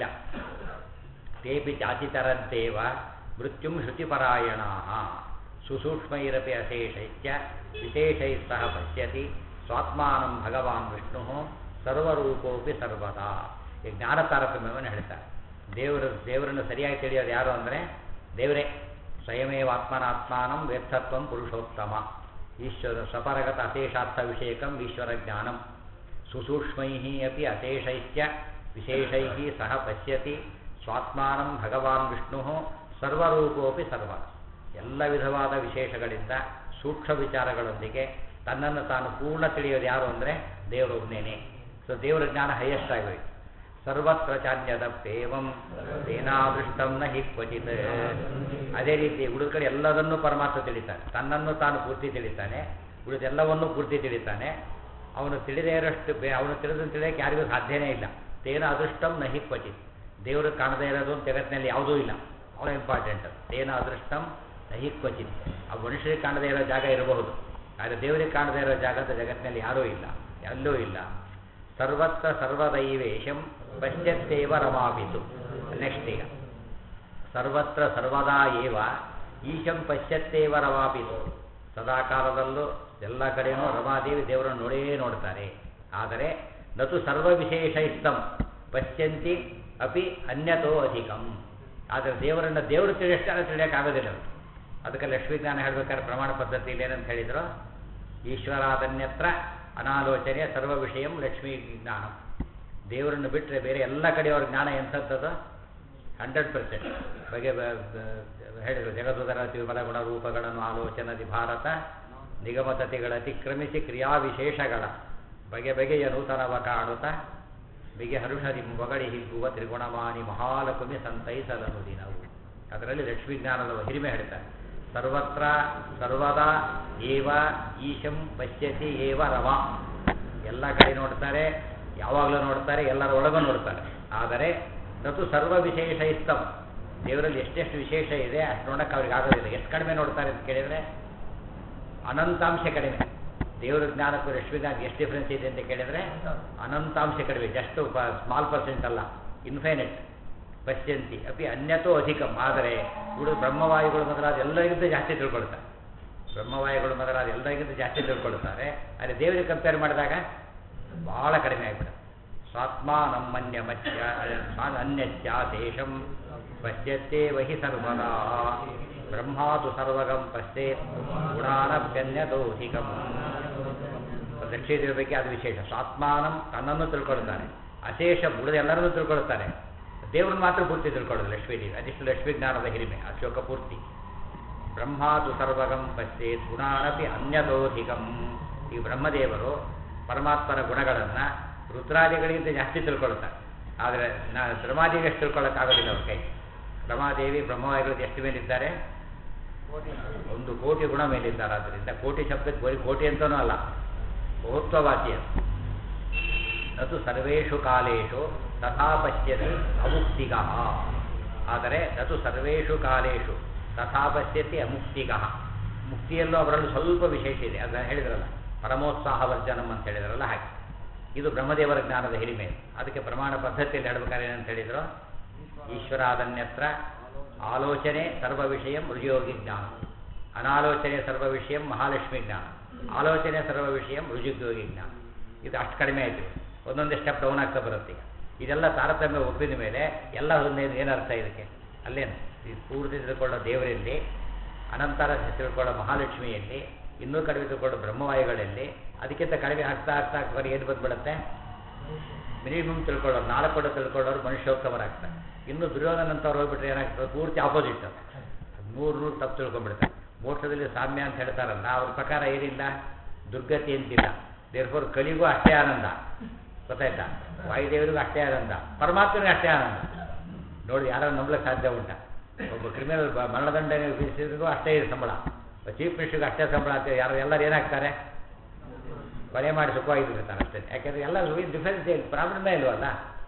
ತೇಪಿ ಚಾಚಿತರಂತೇವ ಮೃತ್ಯುಂ ಶ್ರುತಿಪರಾಯಣ ಸುಸೂಕ್ಷ್ಮೈರಪಿ ಅಶೇಷೈಶ್ಚ ವಿಶೇಷೈ ಸಹ ಪಶ್ಯತಿ ಸ್ವಾತ್ಮಾನಂ ಭಗವಾನ್ ವಿಷ್ಣು ಸರ್ವರೂಪೋಪಿ ಸರ್ವದಾ ಈ ಜ್ಞಾನ ತಾರತಮ್ಯವನ್ನು ಹೇಳ್ತಾರೆ ದೇವರು ದೇವರನ್ನು ಸರಿಯಾಗಿ ತಿಳಿಯೋದು ಯಾರು ಅಂದರೆ ದೇವರೇ ಸ್ವಯಮೇವ ಆತ್ಮನಾತ್ಮಾನಂ ವ್ಯರ್ಥತ್ವಂ ಪುರುಷೋತ್ತಮ ಈಶ್ವರ ಸ್ವಪರಗತ ಅಶೇಷಾರ್ಥ ವಿಷಯಕಂ ಈಶ್ವರ ಜ್ಞಾನಂ ಸುಸೂಕ್ಷ್ಮೈ ಅಪಿ ಅಶೇಷೈಶ್ಚ ವಿಶೇಷೈ ಸಹ ಪಶ್ಯತಿ ಸ್ವಾತ್ಮಾನಂ ಭಗವಾನ್ ವಿಷ್ಣು ಸರ್ವರೂಪೋಪಿ ಸರ್ವ ಎಲ್ಲ ವಿಧವಾದ ವಿಶೇಷಗಳಿಂದ ಸೂಕ್ಷ್ಮ ವಿಚಾರಗಳೊಂದಿಗೆ ತನ್ನನ್ನು ತಾನು ಪೂರ್ಣ ತಿಳಿಯೋದು ಯಾರು ಅಂದರೆ ದೇವರೊಬ್ಬನೇನೆ ಸೊ ದೇವರ ಜ್ಞಾನ ಹೈಯೆಸ್ಟ್ ಆಗೋಯ್ತು ಸರ್ವತ್ರ ಚಾನ್ಯದಪ್ಪೇವಂ ತೇನಾದೃಷ್ಟಂ ನ ಹಿ ಕ್ವಚಿತ್ ಅದೇ ರೀತಿ ಉಳಿದ ಕಡೆ ಎಲ್ಲದನ್ನೂ ಪರಮಾತ್ಮ ತಿಳಿತಾನೆ ತನ್ನನ್ನು ತಾನು ಪೂರ್ತಿ ತಿಳಿತಾನೆ ಉಳಿದೆಲ್ಲವನ್ನೂ ಪೂರ್ತಿ ತಿಳಿತಾನೆ ಅವನು ತಿಳಿದೇ ಇರೋಷ್ಟು ಬೇ ಅವನು ತಿಳಿದಂತ ತಿಳಿಯೋಕೆ ಯಾರಿಗೂ ಸಾಧ್ಯನೇ ಇಲ್ಲ ತೇನ ಅದೃಷ್ಟಂ ನ ಹಿ ಕ್ವಚಿತ್ ದೇವರು ಕಾಣದೇ ಇರೋದು ಅಂತ ಜಗತ್ತಿನಲ್ಲಿ ಯಾವುದೂ ಇಲ್ಲ ಭಾಳ ಇಂಪಾರ್ಟೆಂಟ್ ತೇನ ಅದೃಷ್ಟಂ ನ ಹಿ ಕ್ವಚಿತ್ ಆ ಮನುಷ್ಯರಿಗೆ ಕಾಣದೇ ಇರೋ ಜಾಗ ಇರಬಹುದು ಆದರೆ ದೇವರಿಗೆ ಕಾಣದೇ ಇರೋ ಜಾಗ ಅಂತ ಜಗತ್ತಿನಲ್ಲಿ ಯಾರೂ ಇಲ್ಲ ಎಲ್ಲೂ ಇಲ್ಲ ಸರ್ವತ್ರ ಸರ್ವದೈವೇಶಂ ಪಶ್ಯತ್ತೇವ ರಮಾಪಿತು ನೆಕ್ಸ್ಟ್ ಈಗ ಸರ್ವತ್ರ ಸರ್ವದಾ ಏವ ಈಶಂ ಪಶ್ಯತ್ತೇವ ರಮಾಪಿತು ಸದಾಕಾಲದಲ್ಲೂ ಎಲ್ಲ ಕಡೆಯೂ ರಮಾದೇವಿ ದೇವರನ್ನು ನೋಡೇ ನೋಡ್ತಾರೆ ಆದರೆ ನತು ಸರ್ವ ವಿಶೇಷ ಇಷ್ಟಂ ಪಶ್ಯಂತಿ ಅಪಿ ಅನ್ಯತೋ ಅಧಿಕಂ ಆದರೆ ದೇವರನ್ನು ದೇವರು ತಿಳಿಯಷ್ಟಾಗ ತಿಳಿಯೋಕ್ಕಾಗೋದಿಲ್ಲ ಅವ್ರು. ಅದಕ್ಕೆ ಲಕ್ಷ್ಮೀಜ್ಞಾನ ಹೇಳ್ಬೇಕಾದ್ರೆ ಪ್ರಮಾಣ ಪದ್ಧತಿಯಲ್ಲಿ ಏನಂತ ಹೇಳಿದ್ರು ಈಶ್ವರಾದನ್ಯತ್ರ ಅನಾಲೋಚನೆ ಸರ್ವ ವಿಷಯಂ ಲಕ್ಷ್ಮೀ ಜ್ಞಾನಂ ದೇವರನ್ನು ಬಿಟ್ಟರೆ ಬೇರೆ ಎಲ್ಲ ಕಡೆಯವ್ರ ಜ್ಞಾನ ಎಂಥದ್ದು ಹಂಡ್ರೆಡ್ ಪರ್ಸೆಂಟ್ ಬಗೆ ಬ- ಬ- ಹೇಳಿದರು ಜಗದುದರ ತಿರುಮಲ ಗುಣ ರೂಪಗಳನ್ನು ಆಲೋಚನದಿ ಭಾರತ ನಿಗಮತತಿಗಳ ಅತಿಕ್ರಮಿಸಿ ಕ್ರಿಯಾ ವಿಶೇಷಗಳ ಬಗೆ ಬಗೆಯ ನೂತನವ ಕಾಣುತ್ತ ಬಿಗೆ ಹರುಷದಿ ಮೊಗಳಿ ಹಿಗ್ಗುವ ತ್ರಿಗುಣಮಾನಿ ಮಹಾಲಕುಮಿ ಸಂತೈಸಲನು ದಿನವು ಅದರಲ್ಲಿ ಲಕ್ಷ್ಮೀ ಜ್ಞಾನದ ಹಿರಿಮೆ ಹೇಳ್ತಾರೆ ಸರ್ವತ್ರ ಸರ್ವದಾ ಏವ ಈಶಂ ಪಶ್ಯತಿ ಏವ ರಮ ಎಲ್ಲ ಕಡೆ ನೋಡ್ತಾರೆ ಯಾವಾಗಲೂ ನೋಡ್ತಾರೆ ಎಲ್ಲರ ಒಳಗೂ ನೋಡ್ತಾರೆ ಆದರೆ ನತು ಸರ್ವ ವಿಶೇಷ ಇಸ್ತಂ ದೇವರಲ್ಲಿ ಎಷ್ಟೆಷ್ಟು ವಿಶೇಷ ಇದೆ ಅಷ್ಟು ನೋಡಕ್ಕೆ ಅವ್ರಿಗೆ ಆಗೋದಿಲ್ಲ ಎಷ್ಟು ಕಡಿಮೆ ನೋಡ್ತಾರೆ ಅಂತ ಕೇಳಿದರೆ ಅನಂತಾಂಶ ಕಡಿಮೆ ದೇವರ ಜ್ಞಾನಕ್ಕೂ ರಶ್ಮಿ ಜ್ಞಾನಕ್ಕೆ ಎಷ್ಟು ಡಿಫ್ರೆನ್ಸ್ ಇದೆ ಅಂತ ಕೇಳಿದರೆ ಅನಂತಾಂಶ ಕಡಿಮೆ ಜಸ್ಟ್ ಸ್ಮಾಲ್ ಪರ್ಸೆಂಟ್ ಅಲ್ಲ ಇನ್ಫೈನೈಟ್ ಪಶ್ಯಂತಿ ಅಪಿ ಅನ್ಯತೋ ಅಧಿಕಂ ಆದರೆ ಉಳಿದ ಬ್ರಹ್ಮವಾಯುಗಳು ಮೊದಲಾದ ಎಲ್ಲರಿಗಿಂತ ಜಾಸ್ತಿ ತಿಳ್ಕೊಳ್ತಾರೆ ಬ್ರಹ್ಮವಾಯುಗಳು ಮೊದಲಾದ ಎಲ್ಲರಿಗಿಂತ ಜಾಸ್ತಿ ತಿಳ್ಕೊಳ್ತಾರೆ ಆದರೆ ದೇವರಿಗೆ ಕಂಪೇರ್ ಮಾಡಿದಾಗ ಬಹಳ ಕಡಿಮೆ ಆಗಿಬಿಡುತ್ತೆ ಸ್ವಾತ್ಮಾನಂ ಮನ್ಯ ಮತ್ಯ ಅನ್ಯಶ್ಚ ದೇಶಂ ಪಶ್ಯತ್ತೇ ವಹಿ ಸರ್ವದಾ ಬ್ರಹ್ಮಾದು ಸರ್ವಗಂ ಪಶ್ಯೇತ್ ಗುಣಾನಭ್ಯನ್ಯದೋಧಿಕಂ ಲಕ್ಷ್ಮೀದೇವಿ ಬಗ್ಗೆ ಅದು ವಿಶೇಷ ಸ್ವಾತ್ಮಾನಂ ತನ್ನನ್ನು ತಿಳ್ಕೊಳ್ತಾನೆ ಅಶೇಷ ಉಳಿದ ಎಲ್ಲರನ್ನೂ ತಿಳ್ಕೊಳ್ತಾನೆ ದೇವ್ರನ್ನ ಮಾತ್ರ ಪೂರ್ತಿ ತಿಳ್ಕೊಳ್ಳೋದು ಲಕ್ಷ್ಮೀದೇವಿ ಅದಿಷ್ಟು ಲಕ್ಷ್ಮೀ ಜ್ಞಾನದ ಹಿರಿಮೆ ಅಶೋಕ ಪೂರ್ತಿ ಬ್ರಹ್ಮಾದು ಸರ್ವಗಂ ಪಶ್ಯೇತ್ ಗುಣಾನಪಿ ಅನ್ಯದೋಧಿಕಂ ಈ ಬ್ರಹ್ಮದೇವರು ಪರಮಾತ್ಮನ ಗುಣಗಳನ್ನು ರುದ್ರಾದಿಗಳಿಗಿಂತ ಜಾಸ್ತಿ ತಿಳ್ಕೊಳ್ತಾರೆ ಆದರೆ ನಾ ಬ್ರಹ್ಮಾದೇವಿ ಎಷ್ಟು ತಿಳ್ಕೊಳ್ಳೋಕ್ಕಾಗೋದಿಲ್ಲ ಅವ್ರ ಕೈ ಬ್ರಹ್ಮಾದೇವಿ ಬ್ರಹ್ಮವಾದಿಗಳು ಎಷ್ಟು ಮೇಲಿದ್ದಾರೆ ಒಂದು ಕೋಟಿ ಗುಣ ಮೇಲಿದ್ದಾರೆ ಆದ್ದರಿಂದ ಕೋಟಿ ಶಬ್ದಕ್ಕೆ ಬರೀ ಕೋಟಿ ಅಂತನೂ ಅಲ್ಲ ಬಹುತ್ವವಾಚಿ ಅದು ನತು ಸರ್ವೇಷು ಕಾಲೇಶು ತಥಾ ಪಶ್ಯತಿ ಅಮುಕ್ತಿಗ ಆದರೆ ನತು ಸರ್ವೇಷು ಕಾಲೇಶು ತಥಾ ಪಶ್ಯತಿ ಅಮುಕ್ತಿಗ ಮುಕ್ತಿಯಲ್ಲೂ ಅವರಲ್ಲಿ ಸ್ವಲ್ಪ ವಿಶೇಷ ಇದೆ ಅದನ್ನು ಹೇಳಿದ್ರಲ್ಲ ಪರಮೋತ್ಸಾಹ ವರ್ಜನಂ ಅಂತ ಹೇಳಿದ್ರಲ್ಲ ಹಾಗೆ ಇದು ಬ್ರಹ್ಮದೇವರ ಜ್ಞಾನದ ಹಿರಿಮೆ ಅದಕ್ಕೆ ಪ್ರಮಾಣ ಪದ್ಧತಿಯಲ್ಲಿ ಹೇಳ್ಬೇಕಾದ್ರೆ ಏನಂತ ಹೇಳಿದ್ರು ಈಶ್ವರಾದನ್ಯತ್ರ ಆಲೋಚನೆ ಸರ್ವ ವಿಷಯಂ ರುಜಿಯೋಗಿ ಜ್ಞಾನ ಅನಾಲೋಚನೆ ಸರ್ವ ವಿಷಯಂ ಮಹಾಲಕ್ಷ್ಮಿ ಜ್ಞಾನ ಆಲೋಚನೆ ಸರ್ವ ವಿಷಯಂ ರುಜಿಯೋಗಿ ಜ್ಞಾನ ಇದು ಅಷ್ಟು ಕಡಿಮೆ ಆಯಿತು ಒಂದೊಂದೇ ಸ್ಟೆಪ್ ಡೌನ್ ಆಗ್ತಾ ಬರುತ್ತೆ ಈಗ ಇದೆಲ್ಲ ತಾರತಮ್ಯ ಒಪ್ಪಿದ ಮೇಲೆ ಎಲ್ಲ ಒಂದೇನು ಏನರ್ಥ ಇದಕ್ಕೆ ಅಲ್ಲೇನು ಈ ಪೂರ್ತಿ ತಿಳ್ಕೊಳ್ಳೋ ದೇವರಲ್ಲಿ ಅನಂತರ ತಿಳ್ಕೊಳ್ಳೋ ಮಹಾಲಕ್ಷ್ಮಿಯಲ್ಲಿ ಇನ್ನೂ ಕಡಿಮೆ ತಿಳ್ಕೊಳ್ಳೋ ಬ್ರಹ್ಮವಾಯುಗಳಲ್ಲಿ ಅದಕ್ಕಿಂತ ಕಡಿಮೆ ಆಗ್ತಾ ಆಗ್ತಾ ಆಗ್ತಾ ಏನು ಬಂದ್ಬಿಡುತ್ತೆ ಮಿನಿಮಮ್ ತಿಳ್ಕೊಳ್ಳೋರು ನಾಲ್ಕು ಕೊಡ ತಿಳ್ಕೊಳ್ಳೋರು ಮನುಷ್ಯೋತ್ತಮರಾಗ್ತಾರೆ ಇನ್ನು ದುರ್ಯೋಧನಂತವ್ರು ಹೋಗ್ಬಿಟ್ರೆ ಏನಾಗ್ತದೆ ಪೂರ್ತಿ ಆಪೋಸಿಟ್ ಅದು ನೂರು ನೂರು ತಪ್ಪು ತಿಳ್ಕೊಂಡ್ಬಿಡ್ತಾರೆ ಮೋಕ್ಷದಲ್ಲಿ ಸಾಮ್ಯ ಅಂತ ಹೇಳ್ತಾರಲ್ಲ ಅವ್ರ ಪ್ರಕಾರ ಏನಿಲ್ಲ ದುರ್ಗತಿ ಅಂತಿಲ್ಲ ದೇರ್ಫೋರ್ ಕಲಿಗೂ ಅಷ್ಟೇ ಆನಂದ ಗೊತ್ತಾಯ್ತಾ ವಾಯುದೇವರಿಗೂ ಅಷ್ಟೇ ಆನಂದ ಪರಮಾತ್ಮನಿಗೆ ಅಷ್ಟೇ ಆನಂದ ನೋಡಿ ಯಾರೋ ನಂಬಲಿಕ್ಕೆ ಸಾಧ್ಯ ಉಂಟ ಒಬ್ಬ ಕ್ರಿಮಿನಲ್ ಮರಣದಂಡ ವಿಧಿಸಿದ್ರಿಗೂ ಅಷ್ಟೇ ಇದೆ ಸಂಬಳ ಚೀಫ್ ಮಿನಿಸ್ಟರ್ಗೆ ಅಷ್ಟೇ ಸಂಬಳ ಅಂತ ಯಾರು ಎಲ್ಲರೂ ಏನಾಗ್ತಾರೆ ಕೊಲೆ ಮಾಡಿ ಸುಖವಾಗಿರ್ತಾರೆ ಅಷ್ಟೇ ಯಾಕೆಂದರೆ ಎಲ್ಲ ಡಿಫರೆನ್ಸ್ ಇಲ್ಲ ಪ್ರಾಬ್ಲಮೇ ಇಲ್ವಲ್ಲ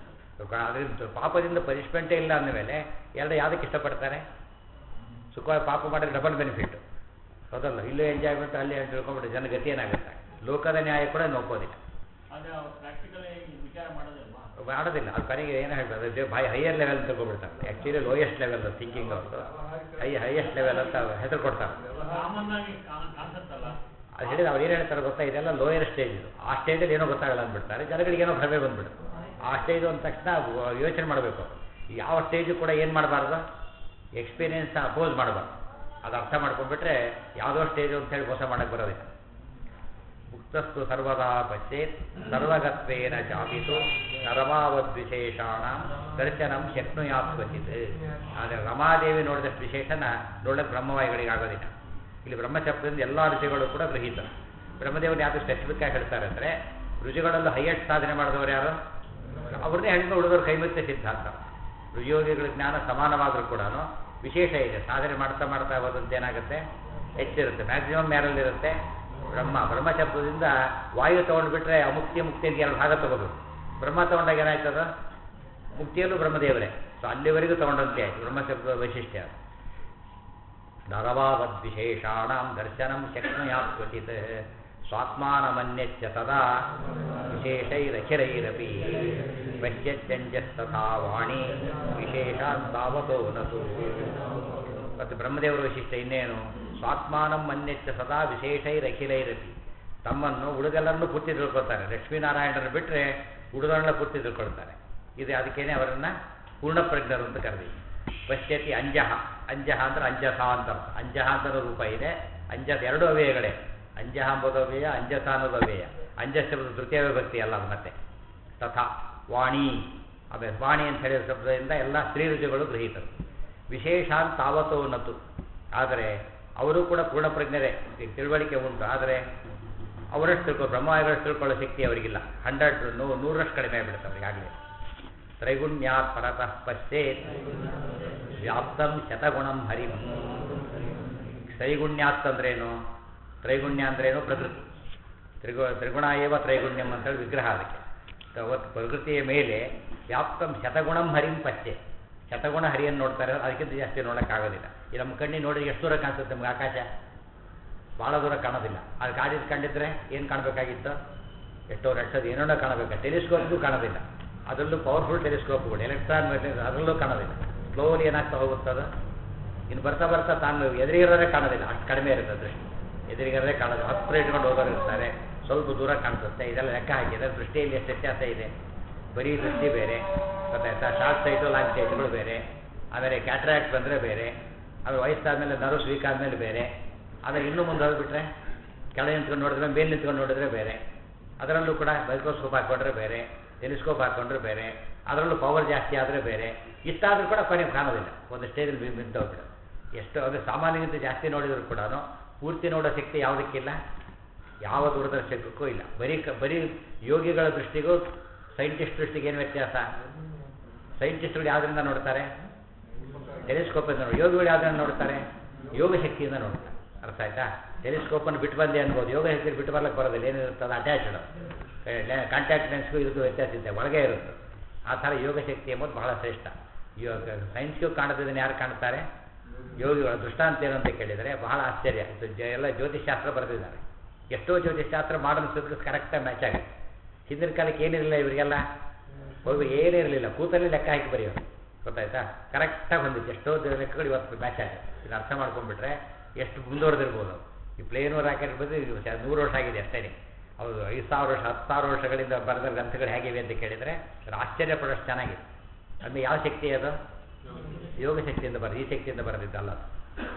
ಅದರಿಂದ ಪಾಪದಿಂದ ಪನಿಷ್ಮೆಂಟೇ ಇಲ್ಲ ಅಂದಮೇಲೆ ಎರಡು ಯಾವುದಕ್ಕೆ ಇಷ್ಟಪಡ್ತಾರೆ ಸುಖವಾಗಿ ಪಾಪ ಮಾಡಿದ್ರೆ ಡಬಲ್ ಬೆನಿಫಿಟ್ ಹೌದಲ್ಲ ಇಲ್ಲೂ ಎಂಜಾಯ್ಮೆಂಟ್ ಅಲ್ಲಿ ಅಂತ ತಿಳ್ಕೊಂಡ್ಬಿಟ್ಟು ಜನ ಗತಿ ಏನಾಗುತ್ತೆ ಲೋಕದ ನ್ಯಾಯ ಕೂಡ ನೋಡ್ಕೋದಿಲ್ಲ ಆದ್ರೆ ಅವ್ರು ಪ್ರಾಕ್ಟಿಕಲ್ ವಿಚಾರ ಮಾಡೋದಿಲ್ವಾ ಮಾಡೋದಿಲ್ಲ ಅದು ಕೊನೆಗೆ ಏನು ಹೇಳ್ತಾರೆ ಭಾಳ ಹೈಯರ್ ಲೆವೆಲ್ ತಗೊಬಿಡ್ತಾರೆ ಆ್ಯಕ್ಚುಲಿ ಲೋಯೆಸ್ಟ್ ಲೆವೆಲ್ ಥಿಂಕಿಂಗ್ ಅವ್ರದ್ದು ಹೈ ಹೈಯೆಸ್ಟ್ ಲೆವೆಲ್ ಅಂತ ಹೆಸರು ಕೊಡ್ತಾರೆ ಕಾಮನ್ ಆಗಿ ಕಾನ್ಸೆಪ್ಟ್ ಅಲ್ಲ ಅದು ಹೇಳಿದ್ರೆ ಅವ್ರು ಏನು ಹೇಳ್ತಾರೆ ಗೊತ್ತಾ ಇದೆಲ್ಲ ಲೋಯರ್ ಸ್ಟೇಜ್ ಇದು ಆ ಸ್ಟೇಜಲ್ಲಿ ಏನೋ ಗೊತ್ತಾಗಲ್ಲ ಅಂದ್ಬಿಡ್ತಾರೆ ಜನಗಳಿಗೆ ಏನೋ ಭ್ರಮೆ ಬಂದ್ಬಿಡುತ್ತೆ ಆ ಸ್ಟೇಜ್ ಅಂದ ತಕ್ಷಣ ಯೋಚನೆ ಮಾಡಬೇಕು ಯಾವ ಸ್ಟೇಜು ಕೂಡ ಏನು ಮಾಡಬಾರ್ದು ಎಕ್ಸ್ಪೀರಿಯನ್ಸ್ ಅಪೋಸ್ ಮಾಡಬಾರ್ದು ಅದು ಅರ್ಥ ಮಾಡ್ಕೊಂಡ್ಬಿಟ್ರೆ ಯಾವುದೋ ಸ್ಟೇಜು ಅಂತ ಹೇಳಿ ಮೋಸ ಮಾಡಕ್ಕೆ ಬರೋದಿಲ್ಲ ಮುಕ್ತಸ್ತು ಸರ್ವದಾ ಪಶ್ಯೇತ್ ಸರ್ವಗತ್ವೇನ ಚಾಪಿತು ನರಮಾವದ್ವಿಶೇಷಾಣ ದರ್ಶನಂ ಶಕ್ನುಯಾತ್ವಚಿತ್ ಆದರೆ ರಮಾದೇವಿ ನೋಡಿದಷ್ಟು ವಿಶೇಷನ ನೋಡಕ್ಕೆ ಬ್ರಹ್ಮವಾಯುಗಳಿಗೆ ಆಗೋದಿಲ್ಲ ಇಲ್ಲಿ ಬ್ರಹ್ಮಶಬ್ದದಿಂದ ಎಲ್ಲ ಋಷಿಗಳು ಕೂಡ ಗ್ರಹೀತ ಬ್ರಹ್ಮದೇವನ ಯಾವುದು ಸ್ಪೆಸಿಫಿಕ್ ಆಗಿ ಹೇಳ್ತಾರೆ ಅಂದರೆ ಋಷಿಗಳಲ್ಲೂ ಹೈಯೆಸ್ಟ್ ಸಾಧನೆ ಮಾಡಿದವರು ಯಾರು ಅವ್ರನ್ನೇ ಹೇಳಿದ ಹುಡುಗರು ಕೈಮುತ್ತೆ ಸಿದ್ಧಾಂತ ಋಷಿಯೋಗಿಗಳ ಜ್ಞಾನ ಸಮಾನವಾದರೂ ಕೂಡ ವಿಶೇಷ ಇದೆ ಸಾಧನೆ ಮಾಡ್ತಾ ಮಾಡ್ತಾ ಹೋದಂತೆ ಏನಾಗುತ್ತೆ ಹೆಚ್ಚಿರುತ್ತೆ ಮ್ಯಾಕ್ಸಿಮಮ್ ಯಾರಲ್ಲಿರುತ್ತೆ ಬ್ರಹ್ಮ ಬ್ರಹ್ಮಶಬ್ದದಿಂದ ವಾಯು ತೊಗೊಂಡ್ಬಿಟ್ರೆ ಅಮುಕ್ತಿ ಮುಕ್ತಿ ಅಂತ ಎರಡು ಭಾಗ ತಗೋಬೇಕು ಬ್ರಹ್ಮ ತೊಗೊಂಡಾಗ ಏನಾಯ್ತದ ಮುಕ್ತಿಯಲ್ಲೂ ಬ್ರಹ್ಮದೇವರೇ ಸೊ ಅಲ್ಲಿವರೆಗೂ ತೊಗೊಂಡಂತೆ ಆಯ್ತು ಬ್ರಹ್ಮಶಬ್ದದ ವೈಶಿಷ್ಟ್ಯ ನರವಾವದ್ವಿಶೇಷಾಣಂ ದರ್ಶನಂ ಶಕ್ನುಯಾತ್ ಕ್ವಚಿತ್ ಸ್ವಾತ್ಮಾನಮನ್ಯಚ್ಚ ತದಾ ವಿಶೇಷೈರಖಿರೈರಪಿ ಪಶ್ಯತ್ಯಂಜಸ್ತಥಾ ವಾಣಿ ವಿಶೇಷಾತ್ ತಾವತೋ ನತು ಮತ್ತು ಬ್ರಹ್ಮದೇವರ ವೈಶಿಷ್ಟ್ಯ ಇನ್ನೇನು ಸ್ವಾತ್ಮಾನಂ ಮನ್ಯಚ್ಚ ಸದಾ ವಿಶೇಷೈರಖಿಲೈರಪಿ ತಮ್ಮನ್ನು ಉಳಿದೆಲ್ಲರನ್ನು ಪೂರ್ತಿ ತಿಳ್ಕೊಳ್ತಾರೆ ಲಕ್ಷ್ಮೀನಾರಾಯಣರನ್ನು ಬಿಟ್ಟರೆ ಉಳಿದವರನ್ನ ಪೂರ್ತಿ ತಿಳ್ಕೊಳ್ತಾರೆ ಇದು ಅದಕ್ಕೇನೆ ಅವರನ್ನು ಪೂರ್ಣಪ್ರಜ್ಞರು ಅಂತ ಕರೆದಿ ಪಶ್ಯತಿ ಅಂಜಹ ಅಂಜಹ ಅಂದ್ರೆ ಅಂಜಸ ಅಂತ ಅರ್ಥ. ಅಂಜಹ ಅಂತ ರೂಪ ಇದೆ ಅಂಜಸ್ ಎರಡು ಅವ್ಯಯಗಳೇ ಅಂಜಹ ಎಂಬುದು ಅವ್ಯಯ ಅಂಜಸ ಅನ್ನೋದು ಅವ್ಯಯ ಅಂಜಸ್ ಶಬ್ದ ತೃತೀಯ ವಿಭಕ್ತಿ ಅಲ್ಲ ಅದು ಮತ್ತೆ ತಥಾ ವಾಣಿ ಆಮೇಲೆ ವಾಣಿ ಅಂತ ಹೇಳಿದ ಶಬ್ದದಿಂದ ಎಲ್ಲ ಸ್ತ್ರೀ ರುಜುಗಳು ಗೃಹೀತರು ವಿಶೇಷಾನ್ ತಾವತೋ ನತು ಆದರೆ ಅವರು ಕೂಡ ಪೂರ್ಣಪ್ರಜ್ಞರೇ ಈ ತಿಳುವಳಿಕೆ ಉಂಟು ಆದರೆ ಅವರಷ್ಟು ತಿಳ್ಕೊ ಬ್ರಹ್ಮವಾಯುಗಳಷ್ಟು ತಿಳ್ಕೊಳ್ಳೋ ಶಕ್ತಿ ಅವರಿಗಿಲ್ಲ ಹಂಡ್ರೆಡ್ ನೂ ನೂರರಷ್ಟು ಕಡಿಮೆ ಆಗಿಬಿಡುತ್ತೆ ಅವರಿಗೆ ಆಗಲೇ ತ್ರೈಗುಣ್ಯಾತ್ ಪರತಃ ಪಶ್ಚೇತ್ ವ್ಯಾಪ್ತಂ ಶತಗುಣಂ ಹರಿಂ ತ್ರೈಗುಣ್ಯಾತ್ ಅಂದ್ರೇನು ತ್ರೈಗುಣ್ಯ ಅಂದ್ರೇನು ಪ್ರಕೃತಿ ತ್ರಿಗು ತ್ರಿಗುಣ ಏವ ತ್ರೈಗುಣ್ಯಂ ಅಂತೇಳಿ ವಿಗ್ರಹ ಅದಕ್ಕೆ ಅವತ್ತು ಪ್ರಕೃತಿಯ ಮೇಲೆ ವ್ಯಾಪ್ತಂ ಶತಗುಣಂ ಹರಿಂ ಪಶ್ಚೆ ಶತಗುಣ ಹರಿಯನ್ನು ನೋಡ್ತಾರೆ ಅದಕ್ಕಿಂತ ಜಾಸ್ತಿ ನೋಡೋಕ್ಕಾಗೋದಿಲ್ಲ ಈ ನಮ್ಮ ಕಣ್ಣಿಗೆ ನೋಡಿ ಎಷ್ಟು ದೂರ ಕಾಣಿಸುತ್ತೆ ನಮ್ಗೆ ಆಕಾಶ ಭಾಳ ದೂರ ಕಾಣೋದಿಲ್ಲ ಅದು ಗಾಡಿ ಕಂಡಿದ್ರೆ ಏನು ಕಾಣಬೇಕಾಗಿತ್ತು ಎಷ್ಟೋ ಲಕ್ಷದ ಏನೇನೋ ಕಾಣಬೇಕು ಟೆಲಿಸ್ಕೋಪ್ಗೂ ಕಾಣೋದಿಲ್ಲ ಅದರಲ್ಲೂ ಪವರ್ಫುಲ್ ಟೆಲಿಸ್ಕೋಪ್ಗಳು ಎಲೆಕ್ಟ್ರಾನ್ ಅದರಲ್ಲೂ ಕಾಣೋದಿಲ್ಲ ಸ್ಲೋಲಿ ಏನಾಗ್ತಾ ಹೋಗುತ್ತದ ಇನ್ನು ಬರ್ತಾ ಬರ್ತಾ ತಾನು ಎದುರಿಗಿರೋರೇ ಕಾಣೋದಿಲ್ಲ ಅಷ್ಟು ಕಡಿಮೆ ಇರುತ್ತೆ ದೃಷ್ಟಿ ಎದುರಿಗಿರೋರೇ ಕಾಣೋದು ಹತ್ತಿರ ಇಟ್ಕೊಂಡು ಹೋಗೋರು ಇರ್ತಾರೆ ಸ್ವಲ್ಪ ದೂರ ಕಾಣಿಸುತ್ತೆ ಇದೆಲ್ಲ ಲೆಕ್ಕ ಹಾಕಿದ್ರೆ ದೃಷ್ಟಿಯಲ್ಲಿ ಎಷ್ಟು ವ್ಯತ್ಯಾಸ ಇದೆ ಬರೀ ದೃಷ್ಟಿ ಬೇರೆ ಗೊತ್ತಾಯ್ತಾ ಶಾರ್ಟ್ ಸೈಟು ಲಾಂಗ್ ಸೈಟ್ಗಳು ಬೇರೆ ಆಮೇಲೆ ಕ್ಯಾಟ್ರಾಕ್ಟ್ ಬಂದರೆ ಬೇರೆ ಆಮೇಲೆ ವಯಸ್ಸಾದ್ಮೇಲೆ ನರ್ವ್ಸ್ ವೀಕ್ ಆದಮೇಲೆ ಬೇರೆ ಆಮೇಲೆ ಇನ್ನೂ ಮುಂದೆ ಹೋಗ್ಬಿಟ್ರೆ ಕೆಳಗೆ ನಿಂತ್ಕೊಂಡು ನೋಡಿದ್ರೆ ಮೇಲೆ ನಿಂತ್ಕೊಂಡು ನೋಡಿದ್ರೆ ಬೇರೆ ಅದರಲ್ಲೂ ಕೂಡ ಮೈಕ್ರೋಸ್ಕೋಪ್ ಹಾಕ್ಕೊಂಡ್ರೆ ಬೇರೆ ಟೆಲಿಸ್ಕೋಪ್ ಹಾಕ್ಕೊಂಡ್ರೆ ಬೇರೆ ಅದರಲ್ಲೂ ಪವರ್ ಜಾಸ್ತಿ ಆದರೆ ಬೇರೆ ಇಷ್ಟಾದರೂ ಕೂಡ ಕೊನೆಗೆ ಕಾಣೋದಿಲ್ಲ ಒಂದು ಸ್ಟೇಜಲ್ಲಿ ಬಿದ್ದೋಗ್ಬಿಡು ಎಷ್ಟು ಅಂದರೆ ಸಾಮಾನ್ಯಗಿಂತ ಜಾಸ್ತಿ ನೋಡಿದ್ರು ಕೂಡ ಪೂರ್ತಿ ನೋಡೋ ಶಕ್ತಿ ಯಾವುದಕ್ಕಿಲ್ಲ ಯಾವ ದೂರದರ್ಶಕಕ್ಕೂ ಇಲ್ಲ ಬರೀ ಕ ಬರೀ ಯೋಗಿಗಳ ದೃಷ್ಟಿಗೂ ಸೈಂಟಿಸ್ಟ್ ದೃಷ್ಟಿಗೆ ಏನು ವ್ಯತ್ಯಾಸ ಸೈಂಟಿಸ್ಟ್ಗಳು ಯಾವುದರಿಂದ ನೋಡ್ತಾರೆ ಟೆಲಿಸ್ಕೋಪಿಂದ ನೋಡಿ ಯೋಗಿಗಳು ಯಾವುದರಿಂದ ನೋಡ್ತಾರೆ ಯೋಗ ಶಕ್ತಿಯಿಂದ ನೋಡ್ತಾರೆ ಅರ್ಥ ಆಯ್ತಾ ಟೆಲಿಸ್ಕೋಪನ್ನು ಬಿಟ್ಟು ಬಂದೆ ಅನ್ಬೋದು ಯೋಗ ಶಕ್ತಿ ಬಿಟ್ಟು ಬರ್ಲಿಕ್ಕೆ ಬರೋದಿಲ್ಲ ಏನಿರುತ್ತೆ ಅದು ಅಟ್ಯಾಚ್ಡ್ ಕಾಂಟ್ಯಾಕ್ಟ್ ಲೆನ್ಸ್ಗೂ ಇದಕ್ಕೂ ವ್ಯತ್ಯಾಸ ಇದೆ ಒಳಗೆ ಇರುತ್ತೆ ಆ ಥರ ಯೋಗ ಶಕ್ತಿ ಎಂಬುದು ಬಹಳ ಶ್ರೇಷ್ಠ ಯೋಗ ಸೈನ್ಸ್ಗೂ ಕಾಣದಿದ್ದನ್ನು ಯಾರು ಕಾಣ್ತಾರೆ ಯೋಗಿಗಳ ದೃಷ್ಟಾಂತ ಏನು ಅಂತ ಕೇಳಿದರೆ ಬಹಳ ಆಶ್ಚರ್ಯ ಇದು ಜ- ಎಲ್ಲ ಜ್ಯೋತಿಷ್ಶಾಸ್ತ್ರ ಬರೆದಿದ್ದಾರೆ ಎಷ್ಟೋ ಜ್ಯೋತಿಷ್ಶಾಸ್ತ್ರ ಮಾಡರ್ನ್ ಫಿಸಿಕ್ಸ್ ಕರೆಕ್ಟಾಗಿ ಮ್ಯಾಚ್ ಆಗುತ್ತೆ ಹಿಂದಿನ ಕಾಲಕ್ಕೆ ಏನಿರಲಿಲ್ಲ ಇವರಿಗೆಲ್ಲ ಹೋಗಿ ಏನಿರಲಿಲ್ಲ ಕೂತಲ್ಲಿ ಲೆಕ್ಕ ಹಾಕಿ ಬರೆಯೋರು ಗೊತ್ತಾಯ್ತಾ ಕರೆಕ್ಟಾಗಿ ಹೊಂದಿತ್ತು ಎಷ್ಟೋ ದ- ಲೆಕ್ಕಗಳು ಇವತ್ತು ಮ್ಯಾಚ್ ಆಗುತ್ತೆ ಇದು ಅರ್ಥ ಮಾಡ್ಕೊಂಡ್ಬಿಟ್ರೆ ಎಷ್ಟು ಮುಂದುವರೆದಿರ್ಬೋದು ಈ ಪ್ಲೇನ್ ರಾಕೆಟ್ ಬಂದು ಇದು ಶ- ನೂರು ವರ್ಷ ಆಗಿದೆ ಅಷ್ಟೇ ಹೌದು ಐದು ಸಾವಿರ ವರ್ಷ ಹತ್ತು ಸಾವಿರ ವರ್ಷಗಳಿಂದ ಬರೆದ ಗ್ರಂಥಗಳು ಹೇಗಿವೆ ಅಂತ ಕೇಳಿದರೆ ಅದು ಆಶ್ಚರ್ಯ ಪಡೋಷ್ಟು ಚೆನ್ನಾಗಿದೆ ಅಂದರೆ ಯಾವ ಶಕ್ತಿ ಅದು ಯೋಗ ಶಕ್ತಿಯಿಂದ ಬರ ಈ ಶಕ್ತಿಯಿಂದ ಬರೆದಿದ್ದಲ್ಲ ಅದು.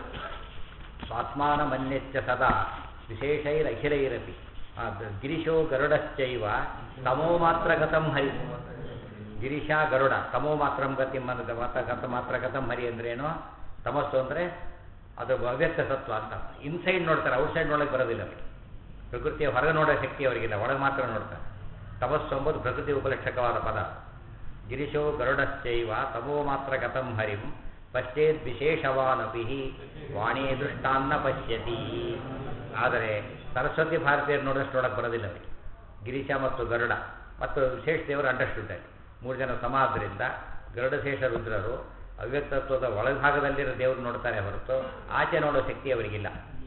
ಸ್ವಾತ್ಮಾನ ಮನ್ಯಚ್ಚ ಸದಾ ವಿಶೇಷೈರಖಿಲೈರಪಿ ಆ, ದ- ಗಿರಿಶೋ ಗರುಡಶ್ಚೈವ ತಮೋ ಮಾತ್ರ ಗತಂ ಹರಿ ಗಿರೀಶ ಗರುಡ ತಮೋ ಮಾತ್ರಂ ಗತಿಂ ಅನ್ನೋದು ಮಾತ್ರ ಗತ ಮಾತ್ರ ಗತಂ ಹರಿ ಅಂದ್ರೇನು ತಮಸ್ಸು ಅಂದರೆ ಅದು ಅವ್ಯಕ್ತ ಸತ್ವ ಅಂತ ಇನ್ಸೈಡ್ ನೋಡ್ತಾರೆ ಔಟ್ಸೈಡ್ ನೋಡೋಕೆ ಬರೋದಿಲ್ಲ ಅವರಿಗೆ ಪ್ರಕೃತಿಯ ಹೊರಗೆ ನೋಡೋ ಶಕ್ತಿ ಅವರಿಗಿಲ್ಲ ಒಳಗೆ ಮಾತ್ರ ನೋಡ್ತಾರೆ ತಮಸ್ಸು ಎಂಬುದು ಪ್ರಕೃತಿ ಉಪಲಕ್ಷಕವಾದ ಪದ ಗಿರಿಶೋ ಗರುಡಶ್ಚೈವ ತಮೋ ಮಾತ್ರ ಗತಂ ಹರಿಂ ಪಶ್ಚೇದ್ ವಿಶೇಷವಾನಪಿ ವಾಣಿ ದೃಷ್ಟಾನ್ನ ಪಶ್ಯತಿ ಆದರೆ ಸರಸ್ವತಿ ಭಾರತೀಯರು ನೋಡಿದಷ್ಟು ನೋಡಕ್ಕೆ ಬರೋದಿಲ್ಲ ಅವರಿಗೆ ಗಿರೀಶ ಮತ್ತು ಗರುಡ ಮತ್ತು ವಿಶೇಷ ದೇವರು ಅಂಡರ್ಸ್ಟುಡ್ ಮೂರು ಜನ ಸಮ ಆದ್ದರಿಂದ ಗರುಡಶೇಷ ರುದ್ರರು ಅವ್ಯಕ್ತತ್ವದ ಒಳಭಾಗದಲ್ಲಿರೋ ದೇವರು ನೋಡ್ತಾರೆ ಹೊರತು ಆಚೆ ನೋಡೋ ಶಕ್ತಿ ಅವರಿಗಿಲ್ಲ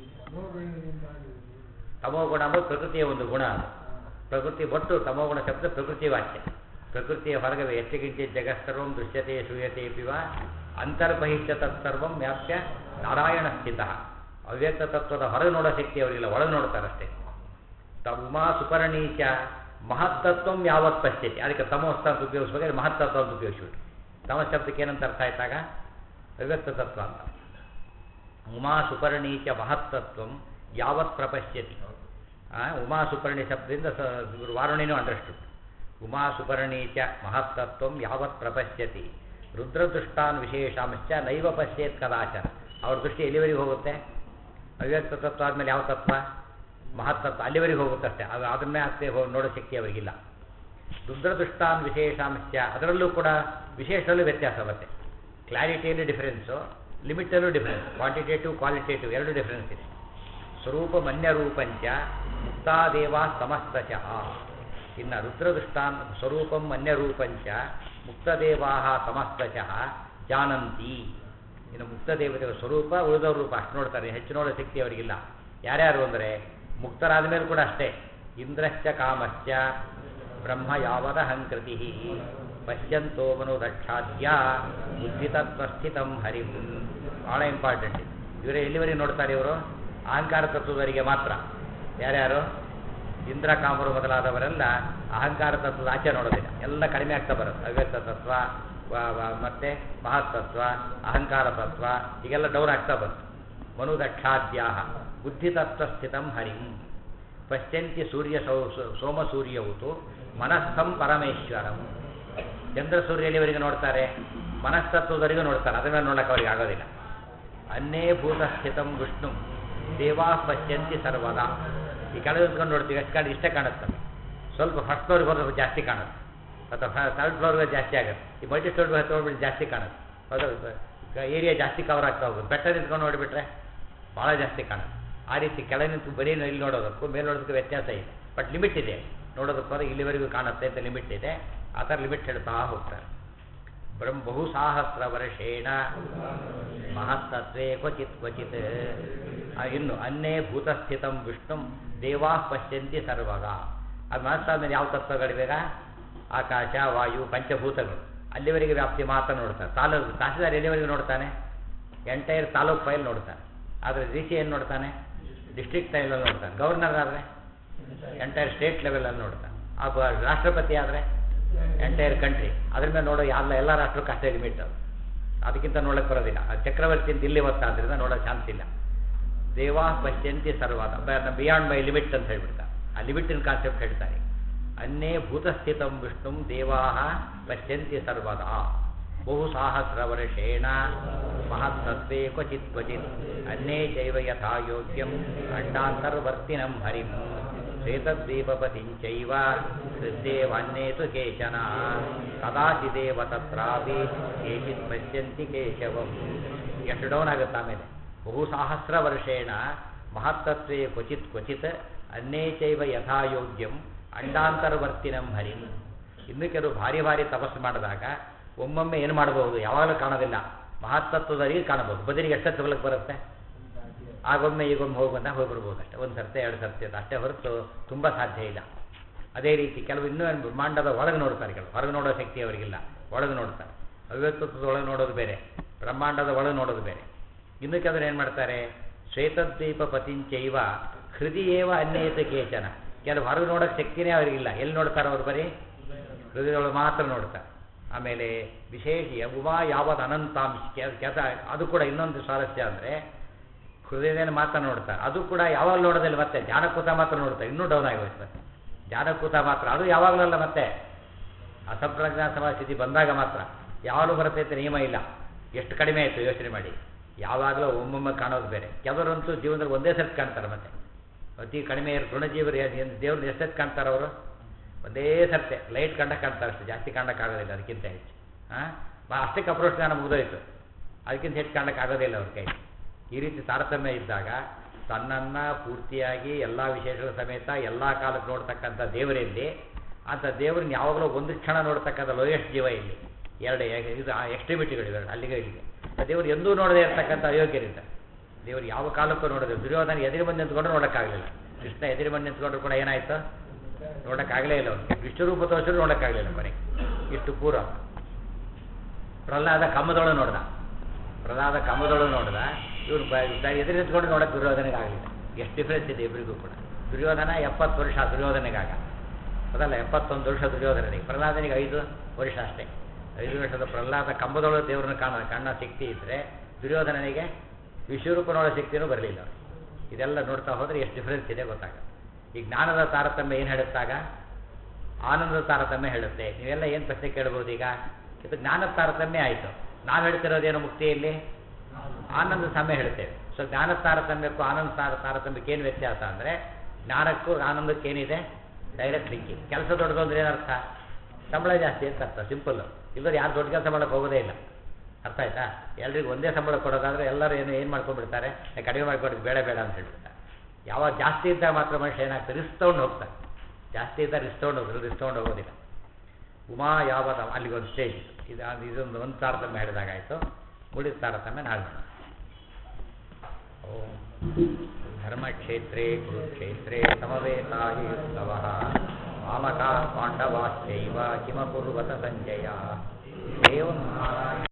ತಮೋಗುಣ ಎಂಬುದು ಪ್ರಕೃತಿಯ ಒಂದು ಗುಣ ಅದು ಪ್ರಕೃತಿ ಒಟ್ಟು ತಮೋಗುಣ ಶಬ್ದ ಪ್ರಕೃತಿ ವಾಚ್ಯ ಪ್ರಕೃತಿಯ ಹೊರಗೆ ಎಚ್ಚಗಿಂಚಿ ಜಗತ್ಸರ್ವಂ ದೃಶ್ಯತೆ ಶ್ರೂಯತೆ ಪಿವ ಅಂತರ್ಬಹಿಷ್ಯ ತತ್ಸರ್ವಂ ವ್ಯಾಪ್ಯ ನಾರಾಯಣ ಸ್ಥಿತ ಅವ್ಯಕ್ತ ತತ್ವದ ಹೊರಗೆ ನೋಡೋ ಶಕ್ತಿ ಅವರಿಲ್ಲ ಒಳಗೆ ನೋಡ್ತಾರಷ್ಟೇ ತ ಉಮಾ ಸುಪರ್ಣೀಚ ಮಹತ್ತತ್ವಂ ಯಾವತ್ ಪಶ್ಯತಿ ಅದಕ್ಕೆ ತಮೋಸ್ತ ಅಂತ ಉಪಯೋಗಿಸ್ಬೇಕಾದ್ರೆ ಮಹತ್ತತ್ವ ಅಂತ ಉಪಯೋಗಿಸ್ಬಿಟ್ಟು ತಮ ಶಬ್ದಕ್ಕೆ ಏನಂತ ಅರ್ಥ ಆಯ್ತಾಗ ಅವ್ಯಕ್ತ ತತ್ವ ಅಂತ ಉಮಾ ಸುಪರ್ಣೀಚ ಮಹತ್ತತ್ವಂ ಯಾವತ್ ಪ್ರಪಶ್ಯತಿ ಆ, ಉಮಾ ಸುಪರ್ಣಿ ಶಬ್ದದಿಂದ ಸ ಇವರು ವಾರುಣಿನೂ ಅಂಡರ್ಸ್ಟುಡ್ ಉಮಾ ಸುಪರ್ಣೀಚ ಮಹತ್ತತ್ವಂ ಯಾವತ್ ಪ್ರಪಶ್ಯತಿ ರುದ್ರದೃಷ್ಟಾನ್ ವಿಶೇಷಾಂಶ ನೈವ ಪಶ್ಯೇತ್ ಕದಾಚನ ಅವ್ರ ದೃಷ್ಟಿ ಎಲ್ಲಿವರೆಗೆ ಹೋಗುತ್ತೆ ಅವ್ಯಕ್ತ ತತ್ವ ಆದಮೇಲೆ ಯಾವ ತತ್ವ ಮಹತ್ತತ್ವ ಅಲ್ಲಿವರೆಗೆ ಹೋಗುತ್ತಷ್ಟೇ ಅದು ಅದನ್ನೇ ಅಷ್ಟೇ ಹೋ ನೋಡೋ ಶಕ್ತಿ ಅವರಿಗಿಲ್ಲ ರುದ್ರದೃಷ್ಟಾನ್ ವಿಶೇಷಾಂಶ ಅದರಲ್ಲೂ ಕೂಡ ವಿಶೇಷದಲ್ಲೂ ವ್ಯತ್ಯಾಸ ಬರುತ್ತೆ ಕ್ಲಾರಿಟಿಯಲ್ಲಿ ಡಿಫರೆನ್ಸು ಲಿಮಿಟಲ್ಲೂ ಡಿಫರೆನ್ಸ್ ಕ್ವಾಂಟಿಟೇಟಿವ್ ಕ್ವಾಲಿಟೇಟಿವ್ ಎರಡು ಡಿಫರೆನ್ಸ್ ಇದೆ ಸ್ವರೂಪ ಮನ್ಯರೂಪಂಚ ಮುಕ್ತಾದೇವ ಸಮಸ್ತಶಃ ಇನ್ನು ರುದ್ರದೃಷ್ಟಾನ್ ಸ್ವರೂಪಂ ಮನ್ಯರೂಪಂಚ ಮುಕ್ತದೇವಾ ಸಮಸ್ತಶಃ ಜಾನಂತಿ ಇನ್ನು ಮುಕ್ತದೇವತೆಗಳ ಸ್ವರೂಪ ಉಳಿದವ್ರ ರೂಪ ಅಷ್ಟು ನೋಡ್ತಾರೆ ಹೆಚ್ಚು ನೋಡೋ ಶಕ್ತಿ ಅವರಿಗಿಲ್ಲ ಯಾರ್ಯಾರು ಅಂದರೆ ಮುಕ್ತರಾದ ಮೇಲೆ ಕೂಡ ಅಷ್ಟೇ ಇಂದ್ರಶ್ಚ ಕಾಮಶ್ಚ ಬ್ರಹ್ಮ ಯಾವದ ಹಂಕೃತಿ ಪಶ್ಯಂತೋ ಮನು ರಕ್ಷಾದ್ಯ ಬುದ್ಧಿತತ್ವಸ್ಥಿತಂ ಹರಿಂ ಭಾಳ ಇಂಪಾರ್ಟೆಂಟ್ ಇವರೇ ಎಲ್ಲಿವರೆಗೆ ನೋಡ್ತಾರೆ ಇವರು ಅಹಂಕಾರ ತತ್ವದವರಿಗೆ ಮಾತ್ರ ಯಾರ್ಯಾರು ಇಂದ್ರ ಕಾಮರು ಮೊದಲಾದವರೆಲ್ಲ ಅಹಂಕಾರ ತತ್ವದ ಆಚೆ ನೋಡೋದಿಲ್ಲ ಎಲ್ಲ ಕಡಿಮೆ ಆಗ್ತಾ ಬರುತ್ತೆ ಅವ್ಯಕ್ತ ತತ್ವ ವ- ವ- ಮತ್ತೆ ಮಹತ್ತತ್ವ ಅಹಂಕಾರ ತತ್ವ ಹೀಗೆಲ್ಲ ಡೌನ್ ಆಗ್ತಾ ಬಂತು ಮನುದಕ್ಷಾದ್ಯಾಹ ಬುದ್ಧಿತತ್ವ ಸ್ಥಿತಂ ಹರಿಂ ಪಶ್ಯಂತಿ ಸೂರ್ಯ ಸೌ ಸೋ- ಸೋಮ ಸೂರ್ಯವುತು ಮನಸ್ಥಂ ಪರಮೇಶ್ವರಂ ಚಂದ್ರ ಸೂರ್ಯ ಎಲ್ಲಿವರೆಗೆ ನೋಡ್ತಾರೆ ಮನಸ್ತತ್ವದವರೆಗೂ ನೋಡ್ತಾರೆ ಅದರ ಮೇಲೆ ನೋಡಕ್ಕೆ ಅವ್ರಿಗೆ ಆಗೋದಿಲ್ಲ ಅನ್ನೇ ಭೂತ ಸ್ಥಿತಂ ವಿಷ್ಣು ದೇವಾ ಪಶ್ಯಂತಿ ಸರ್ವದಾ ಈ ಕೆಳಗೆ ನಿಂತ್ಕೊಂಡು ನೋಡ್ತೀವಿ ಎಷ್ಟು ಕಾಣ ಇಷ್ಟೇ ಕಾಣುತ್ತೆ ಸ್ವಲ್ಪ ಫಸ್ಟ್ ಫ್ಲೋರ್ಗೆ ಹೋದ್ರೆ ಸ್ವಲ್ಪ ಜಾಸ್ತಿ ಕಾಣುತ್ತೆ ಅಥವಾ ಥರ್ಡ್ ಫ್ಲೋರ್ಗೆ ಜಾಸ್ತಿ ಆಗುತ್ತೆ ಈ ಮಲ್ಟಿ ಸ್ಟೋರ್ ತೊಗೊಂಡ್ಬಿಟ್ಟು ಜಾಸ್ತಿ ಕಾಣುತ್ತೆ ಹೌದಾ ಏರಿಯಾ ಜಾಸ್ತಿ ಕವರ್ ಆಗ್ತಾ ಹೋಗುತ್ತೆ ಬೆಟ್ಟ ನಿಂತ್ಕೊಂಡು ನೋಡಿಬಿಟ್ರೆ ಭಾಳ ಜಾಸ್ತಿ ಕಾಣುತ್ತೆ ಆ ರೀತಿ ಕೆಳಗೆ ನಿಂತು ಬರೀ ಇಲ್ಲಿ ನೋಡೋದಕ್ಕೂ ಮೇಲೆ ನೋಡೋದಕ್ಕೂ ವ್ಯತ್ಯಾಸ ಇದೆ ಬಟ್ ಲಿಮಿಟ್ ಇದೆ ನೋಡೋದಕ್ಕೆ ಹೋದ್ರೆ ಇಲ್ಲಿವರೆಗೂ ಕಾಣುತ್ತೆ ಅಂತ ಲಿಮಿಟ್ ಇದೆ ಆ ಥರ ಲಿಮಿಟ್ ಹೇಳ್ತಾ ಹೋಗ್ತಾರೆ ಬ್ರಹ್ಮ ಬಹುಸಾಹಸ್ರ ವರ್ಷೇಣ ಮಹತ್ತತ್ವೇ ಕ್ವಚಿತ್ ಕ್ವಚಿತ್ ಆ, ಇನ್ನು ಅನ್ನೇ ಭೂತಸ್ಥಿತಂ ವಿಷ್ಣು ದೇವಾ ಪಶ್ಯಂತಿ ಸರ್ವಗ ಅದು ಮನಸ್ಸಾದ್ಮೇಲೆ ಯಾವ ತತ್ವಗಳಿವೆಗ ಆಕಾಶ ವಾಯು ಪಂಚಭೂತಗಳು ಅಲ್ಲಿವರೆಗೆ ವ್ಯಾಪ್ತಿ ಮಾತ್ರ ನೋಡ್ತಾರೆ ತಾಲೂಕು ತಹಸೀಲ್ದಾರ್ ಎಲ್ಲಿವರೆಗೆ ನೋಡ್ತಾನೆ ಎಂಟೈರ್ ತಾಲೂಕ್ ಫೈಲ್ ನೋಡ್ತಾನೆ ಆದರೆ ಡಿ ಸಿ ಏನು ನೋಡ್ತಾನೆ ಡಿಸ್ಟ್ರಿಕ್ಟ್ ಫೈಲಲ್ಲಿ ನೋಡ್ತಾನೆ ಗವರ್ನರ್ ಆದರೆ ಎಂಟೈರ್ ಸ್ಟೇಟ್ ಲೆವೆಲಲ್ಲಿ ನೋಡ್ತಾನೆ ಆ ರಾಷ್ಟ್ರಪತಿ ಆದರೆ ಎಂಟೈರ್ ಕಂಟ್ರಿ ಅದ್ರ ಮೇಲೆ ನೋಡೋ ಎಲ್ಲ ಎಲ್ಲ ರಾಷ್ಟ್ರಕ್ಕೂ ಅಷ್ಟೇ ಲಿಮಿಟ್ ಅದು ಅದಕ್ಕಿಂತ ನೋಡಕ್ಕೆ ಬರೋದಿಲ್ಲ ಆ ಚಕ್ರವರ್ತಿ ಅಂತ ಇಲ್ಲಿ ಗೊತ್ತಾದ್ರಿಂದ ನೋಡೋ ಚಾನ್ಸ್ ಇಲ್ಲ ದೇವಾ ಪಶ್ಯಂತಿ ಸರ್ವಾದ ಬಿಯಾಂಡ್ ಮೈ ಲಿಮಿಟ್ ಅಂತ ಹೇಳ್ಬಿಡ್ತಾರೆ ಆ ಲಿಮಿಟಿನ ಕಾನ್ಸೆಪ್ಟ್ ಹೇಳ್ತಾರೆ ಅನ್ನೇ ಭೂತಸ್ಥಿತಂ ವಿಷ್ಣು ದೇವಾ ಪಶ್ಯಂತಿ ಸರ್ವದ ಬಹು ಸಹಸ್ರ ವರ್ಷೇಣ ಮಹತ್ತತ್ವೇ ಕ್ವಚಿತ್ ಕ್ವಚಿತ್ ಅನ್ನೇ ಚೈವ ಯಥಾ ಯೋಗ್ಯಂ ಅಂಡಾಂತರ್ವರ್ತಿನಂ ಹರಿಂ ಶ್ವೇತದ್ವೀಪಪತಿಂಚೈವ ಹೃದ್ದೇವನ್ನೇತು ಕೇಶನ ಕದಾಚಿದೇವ ತತ್ರಾಪಿ ಕೇಚಿತ್ ಪಶ್ಯಂತಿ ಕೇಶವಂ ಎಷ್ಟು ಡೌನ್ ಆಗುತ್ತೆ ಆಮೇಲೆ ಬಹು ಸಹಸ್ರ ವರ್ಷೇಣ ಮಹತ್ತತ್ವೇ ಕ್ವಚಿತ್ ಕ್ವಚಿತ್ ಅನ್ನೇ ಚೈವ ಯಥಾ ಯೋಗ್ಯಂ ಅಂಡಾಂತರ್ವರ್ತಿನಂ ಹರಿಂ ಇನ್ನು ಕೆಲವು ಭಾರಿ ಭಾರಿ ತಪಸ್ಸು ಮಾಡಿದಾಗ ಒಮ್ಮೊಮ್ಮೆ ಏನು ಮಾಡಬಹುದು ಯಾವಾಗಲೂ ಕಾಣೋದಿಲ್ಲ ಮಹತ್ತತ್ವದವರಿಗೆ ಕಾಣಬಹುದು ಬದಲಿಗೆ ಎಷ್ಟೊತ್ತು ಹೋಗ್ಲಿಕ್ಕೆ ಬರುತ್ತೆ ಆಗೊಮ್ಮೆ ಈಗೊಮ್ಮೆ ಹೋಗಿ ಬಂದಾಗ ಹೋಗಿ ಬರ್ಬೋದು ಅಷ್ಟೇ ಒಂದು ಸರ್ತೆ ಎರಡು ಸರ್ತಿ ಅಂತ ಅಷ್ಟೇ ಹೊರತು ತುಂಬ ಸಾಧ್ಯ ಇಲ್ಲ ಅದೇ ರೀತಿ ಕೆಲವು ಇನ್ನೂ ಏನು ಬ್ರಹ್ಮಾಂಡದ ಒಳಗೆ ನೋಡ್ತಾರೆ ಕೆಲವು ಹೊರಗೆ ನೋಡೋ ಶಕ್ತಿ ಅವರಿಗಿಲ್ಲ ಒಳಗೆ ನೋಡ್ತಾರೆ ಅವ್ಯಕ್ತತ್ವದ ಒಳಗೆ ನೋಡೋದು ಬೇರೆ ಬ್ರಹ್ಮಾಂಡದ ಒಳಗೆ ನೋಡೋದು ಬೇರೆ ಇನ್ನು ಕೆಲವರು ಏನು ಮಾಡ್ತಾರೆ ಶ್ವೇತದ್ವೀಪ ಪತಿಂಚೈವ ಹೃದಯೇವ ಅನ್ಯೇತ ಕೇಚನ ಕೆಲವು ಹೊರಗೆ ನೋಡೋಕ್ಕೆ ಶಕ್ತಿನೇ ಅವರಿಗಿಲ್ಲ ಎಲ್ಲಿ ನೋಡ್ತಾರೆ ಅವ್ರು ಬರೀ ಹೃದಯದೊಳಗೆ ಮಾತ್ರ ನೋಡ್ತಾರೆ ಆಮೇಲೆ ವಿಶೇಷ ಉಮಾ ಯಾವತ್ ಅನಂತಾಂಶ ಕೆತ ಅದು ಕೂಡ ಇನ್ನೊಂದು ಸ್ವಾರಸ್ಯ ಅಂದರೆ ಹೃದಯದಲ್ಲಿ ಮಾತ್ರ ನೋಡ್ತಾರೆ ಅದು ಕೂಡ ಯಾವಾಗ ನೋಡೋದಿಲ್ಲ ಮತ್ತೆ ಧ್ಯಾನಕೂತ ಮಾತ್ರ ನೋಡ್ತಾರೆ ಇನ್ನೂ ಡೌನ್ ಆಗಿ ಹೋಯ್ತು ಮತ್ತೆ ಧ್ಯಾನಕೂತ ಮಾತ್ರ ಅದು ಯಾವಾಗಲಲ್ಲ ಮತ್ತೆ ಅಸಂಪ್ರಜ್ಞಾ ಸ್ಥಿತಿ ಬಂದಾಗ ಮಾತ್ರ ಯಾವಾಗಲೂ ಬರುತ್ತೆ ಅಂತ ನಿಯಮ ಇಲ್ಲ ಎಷ್ಟು ಕಡಿಮೆ ಆಯಿತು ಯೋಚನೆ ಮಾಡಿ ಯಾವಾಗಲೂ ಒಮ್ಮೊಮ್ಮೆ ಕಾಣೋದು ಬೇರೆ ಕೆಲವರಂತೂ ಜೀವನದಲ್ಲಿ ಒಂದೇ ಸರ್ತಿ ಕಾಣ್ತಾರೆ ಮತ್ತೆ ಅತಿ ಕಡಿಮೆ ಇರೋ ಋಣಜೀವರು ದೇವ್ರನ್ನ ಎಷ್ಟೊತ್ತು ಕಾಣ್ತಾರೆ ಅವರು ಒಂದೇ ಸರ್ತೆ ಲೈಟ್ ಕಂಡಕ್ಕೆ ಕಾಣ್ತಾರೆ ಅಷ್ಟೇ ಜಾಸ್ತಿ ಕಾಣಕ್ಕಾಗೋದಿಲ್ಲ ಅದಕ್ಕಿಂತ ಹೆಚ್ಚು ಹಾಂ ಅಷ್ಟಕ್ಕೆ ಅಪ್ರೋಚ್ ಜ್ಞಾನ ಮುಗಿದೋಯ್ತು ಅದಕ್ಕಿಂತ ಹೆಚ್ಚು ಕಾಣಕ್ಕಾಗೋದಿಲ್ಲ ಅವ್ರ ಕೈ ಈ ರೀತಿ ತಾರತಮ್ಯ ಇದ್ದಾಗ ತನ್ನನ್ನು ಪೂರ್ತಿಯಾಗಿ ಎಲ್ಲ ವಿಶೇಷಗಳ ಸಮೇತ ಎಲ್ಲ ಕಾಲಕ್ಕೆ ನೋಡ್ತಕ್ಕಂಥ ದೇವರಲ್ಲಿ ಅಂಥ ದೇವರನ್ನ ಯಾವಾಗಲೂ ಒಂದು ಕ್ಷಣ ನೋಡ್ತಕ್ಕಂಥ ಲೋಯೆಸ್ಟ್ ಜೀವ ಇಲ್ಲಿ ಎರಡು ಎ- ಇದು ಎಕ್ಸ್ಟ್ರಿಮಿಟಿಗಳಿವೆ ಅಲ್ಲಿಗೆ ಇಲ್ಲಿಗೆ ಆ ದೇವರು ಎಂದೂ ನೋಡದೇ ಇರತಕ್ಕಂಥ ಅಯೋಗ್ಯರಿದ್ದಾರೆ ದೇವರು ಯಾವ ಕಾಲಕ್ಕೂ ನೋಡೋದು ದುರ್ಯೋಧನ ಎದುರು ಬಂದು ನಿಂತ್ಕೊಂಡ್ರು ನೋಡೋಕ್ಕಾಗಲಿಲ್ಲ ಕೃಷ್ಣ ಎದುರು ಬಂದು ನಿಂತ್ಕೊಂಡ್ರು ಕೂಡ ಏನಾಯ್ತು ನೋಡೋಕ್ಕಾಗಲೇ ಇಲ್ಲ ಅವ್ರಿಗೆ ವಿಷ್ಣುರೂಪ ತೋರಿಸಿದ್ರು ನೋಡೋಕ್ಕಾಗಲಿಲ್ಲ ಮನೆಗೆ ಇಷ್ಟು ಪೂರ್ವ ಪ್ರಹ್ಲಾದ ಕಮ್ಮದೊಳಗೆ ನೋಡ್ದ ಪ್ರಹ್ಲಾದ ಕಮ್ಮದೊಳಗೆ ನೋಡ್ದ ಇವ್ರು ಎದುರು ನಿಂತ್ಕೊಂಡು ನೋಡೋಕೆ ದುರ್ಯೋಧನೆಗೆ ಆಗಲಿಲ್ಲ ಎಷ್ಟು ಡಿಫ್ರೆನ್ಸ್ ಇದೆ ಇಬ್ಬರಿಗೂ ಕೂಡ ದುರ್ಯೋಧನ ಎಪ್ಪತ್ತು ವರ್ಷ ದುರ್ಯೋಧನೆಗಾಗ ಅದಲ್ಲ ಎಪ್ಪತ್ತೊಂದು ವರ್ಷ ದುರ್ಯೋಧನನಿಗೆ ಪ್ರಹ್ಲಾದನಿಗೆ ಐದು ವರ್ಷ ಅಷ್ಟೇ ಐದು ವರ್ಷದ ಪ್ರಹ್ಲಾದ ಕಂಬದೊಳಗೆ ದೇವ್ರನ್ನ ಕಾಣ ಕಣ್ಣ ಶಕ್ತಿ ಇದ್ದರೆ ದುರ್ಯೋಧನನಿಗೆ ವಿಶ್ವರೂಪ ನೋಡೋ ಶಕ್ತಿನೂ ಬರಲಿಲ್ಲ ಇದೆಲ್ಲ ನೋಡ್ತಾ ಹೋದರೆ ಎಷ್ಟು ಡಿಫ್ರೆನ್ಸ್ ಇದೆ ಗೊತ್ತಾಗುತ್ತೆ ಈ ಜ್ಞಾನದ ತಾರತಮ್ಯ ಏನು ಹೇಳುತ್ತಾಗ ಆನಂದದ ತಾರತಮ್ಯ ಹೇಳುತ್ತೆ ನೀವೆಲ್ಲ ಏನು ಪ್ರಶ್ನೆ ಕೇಳ್ಬೋದು ಈಗ ಇದು ಜ್ಞಾನದ ತಾರತಮ್ಯ ಆಯಿತು ನಾವು ಹೇಳ್ತಿರೋದೇನು ಮುಕ್ತಿಯಲ್ಲಿ ಆನಂದ ಸಮಯ ಹೇಳ್ತೇವೆ ಸೊ ಜ್ಞಾನ ತಾರತಮ್ಯಕ್ಕೂ ಆನಂದ ತಾರ ತಾರತಮ್ಯಕ್ಕೆ ಏನು ವ್ಯತ್ಯಾಸ ಅಂದರೆ ಜ್ಞಾನಕ್ಕೂ ಆನಂದಕ್ಕೆ ಏನಿದೆ ಡೈರೆಕ್ಟ್ ಲಿಂಕಿಂಗ್ ಕೆಲಸ ದೊಡ್ಡದು ಅಂದ್ರೆ ಏನರ್ಥ ಸಂಬಳ ಜಾಸ್ತಿ ಅಂತ ಅರ್ಥ ಸಿಂಪಲ್ ಇಲ್ಲದ್ರೆ ಯಾರು ದೊಡ್ಡ ಕೆಲಸ ಮಾಡಕ್ಕೆ ಹೋಗೋದೇ ಇಲ್ಲ ಅರ್ಥ ಆಯ್ತಾ ಎಲ್ರಿಗೂ ಒಂದೇ ಸಂಬಳ ಕೊಡೋದಾದ್ರೆ ಎಲ್ಲರೂ ಏನು ಏನು ಮಾಡ್ಕೊಂಡ್ಬಿಡ್ತಾರೆ ಏ, ಕಡಿಮೆ ಮಾಡ್ಕೊಡೋದು ಬೇಡ ಬೇಡ ಅಂತ ಹೇಳ್ಬಿಡ್ತಾರೆ ಯಾವಾಗ ಜಾಸ್ತಿ ಇದ್ದಾಗ ಮಾತ್ರ ಮನುಷ್ಯ ಏನಾಗ್ತದೆ ರಿಸ್ಕ್ ತೊಗೊಂಡು ಹೋಗ್ತಾನೆ ಜಾಸ್ತಿ ಇದ್ದಾಗ ರಿಸ್ಕ್ ತೊಗೊಂಡು ಹೋಗೋದು ರಿಸ್ಕ್ ತೊಗೊಂಡು ಹೋಗೋದಿಲ್ಲ ಉಮಾ ಯಾವ ಅಲ್ಲಿಗೆ ಒಂದು ಸ್ಟೇಜ್ ಇತ್ತು ಇದು ಅದು ಇದೊಂದು ಒಂದು ತಾರತಮ್ಯ ಹೇಳಿದಾಗಾಯಿತು ಉಳಿದ ತಾರತಮ್ಯ ನಾಳೆ ನೋಡೋಣ. ಓಂ ಧರ್ಮಕ್ಷೇತ್ರೇ ಕುರುಕ್ಷೇತ್ರೇ ಸಮವೇತಾಯಿ ಉತ್ಸವः ವಾಮಕಾ ಪಾಂಡವಾಶ್ಚೈವ ಕಿಮಕುರ್ವತ ಸಂಜಯ ಏವಂ ನಾರಾಯಣ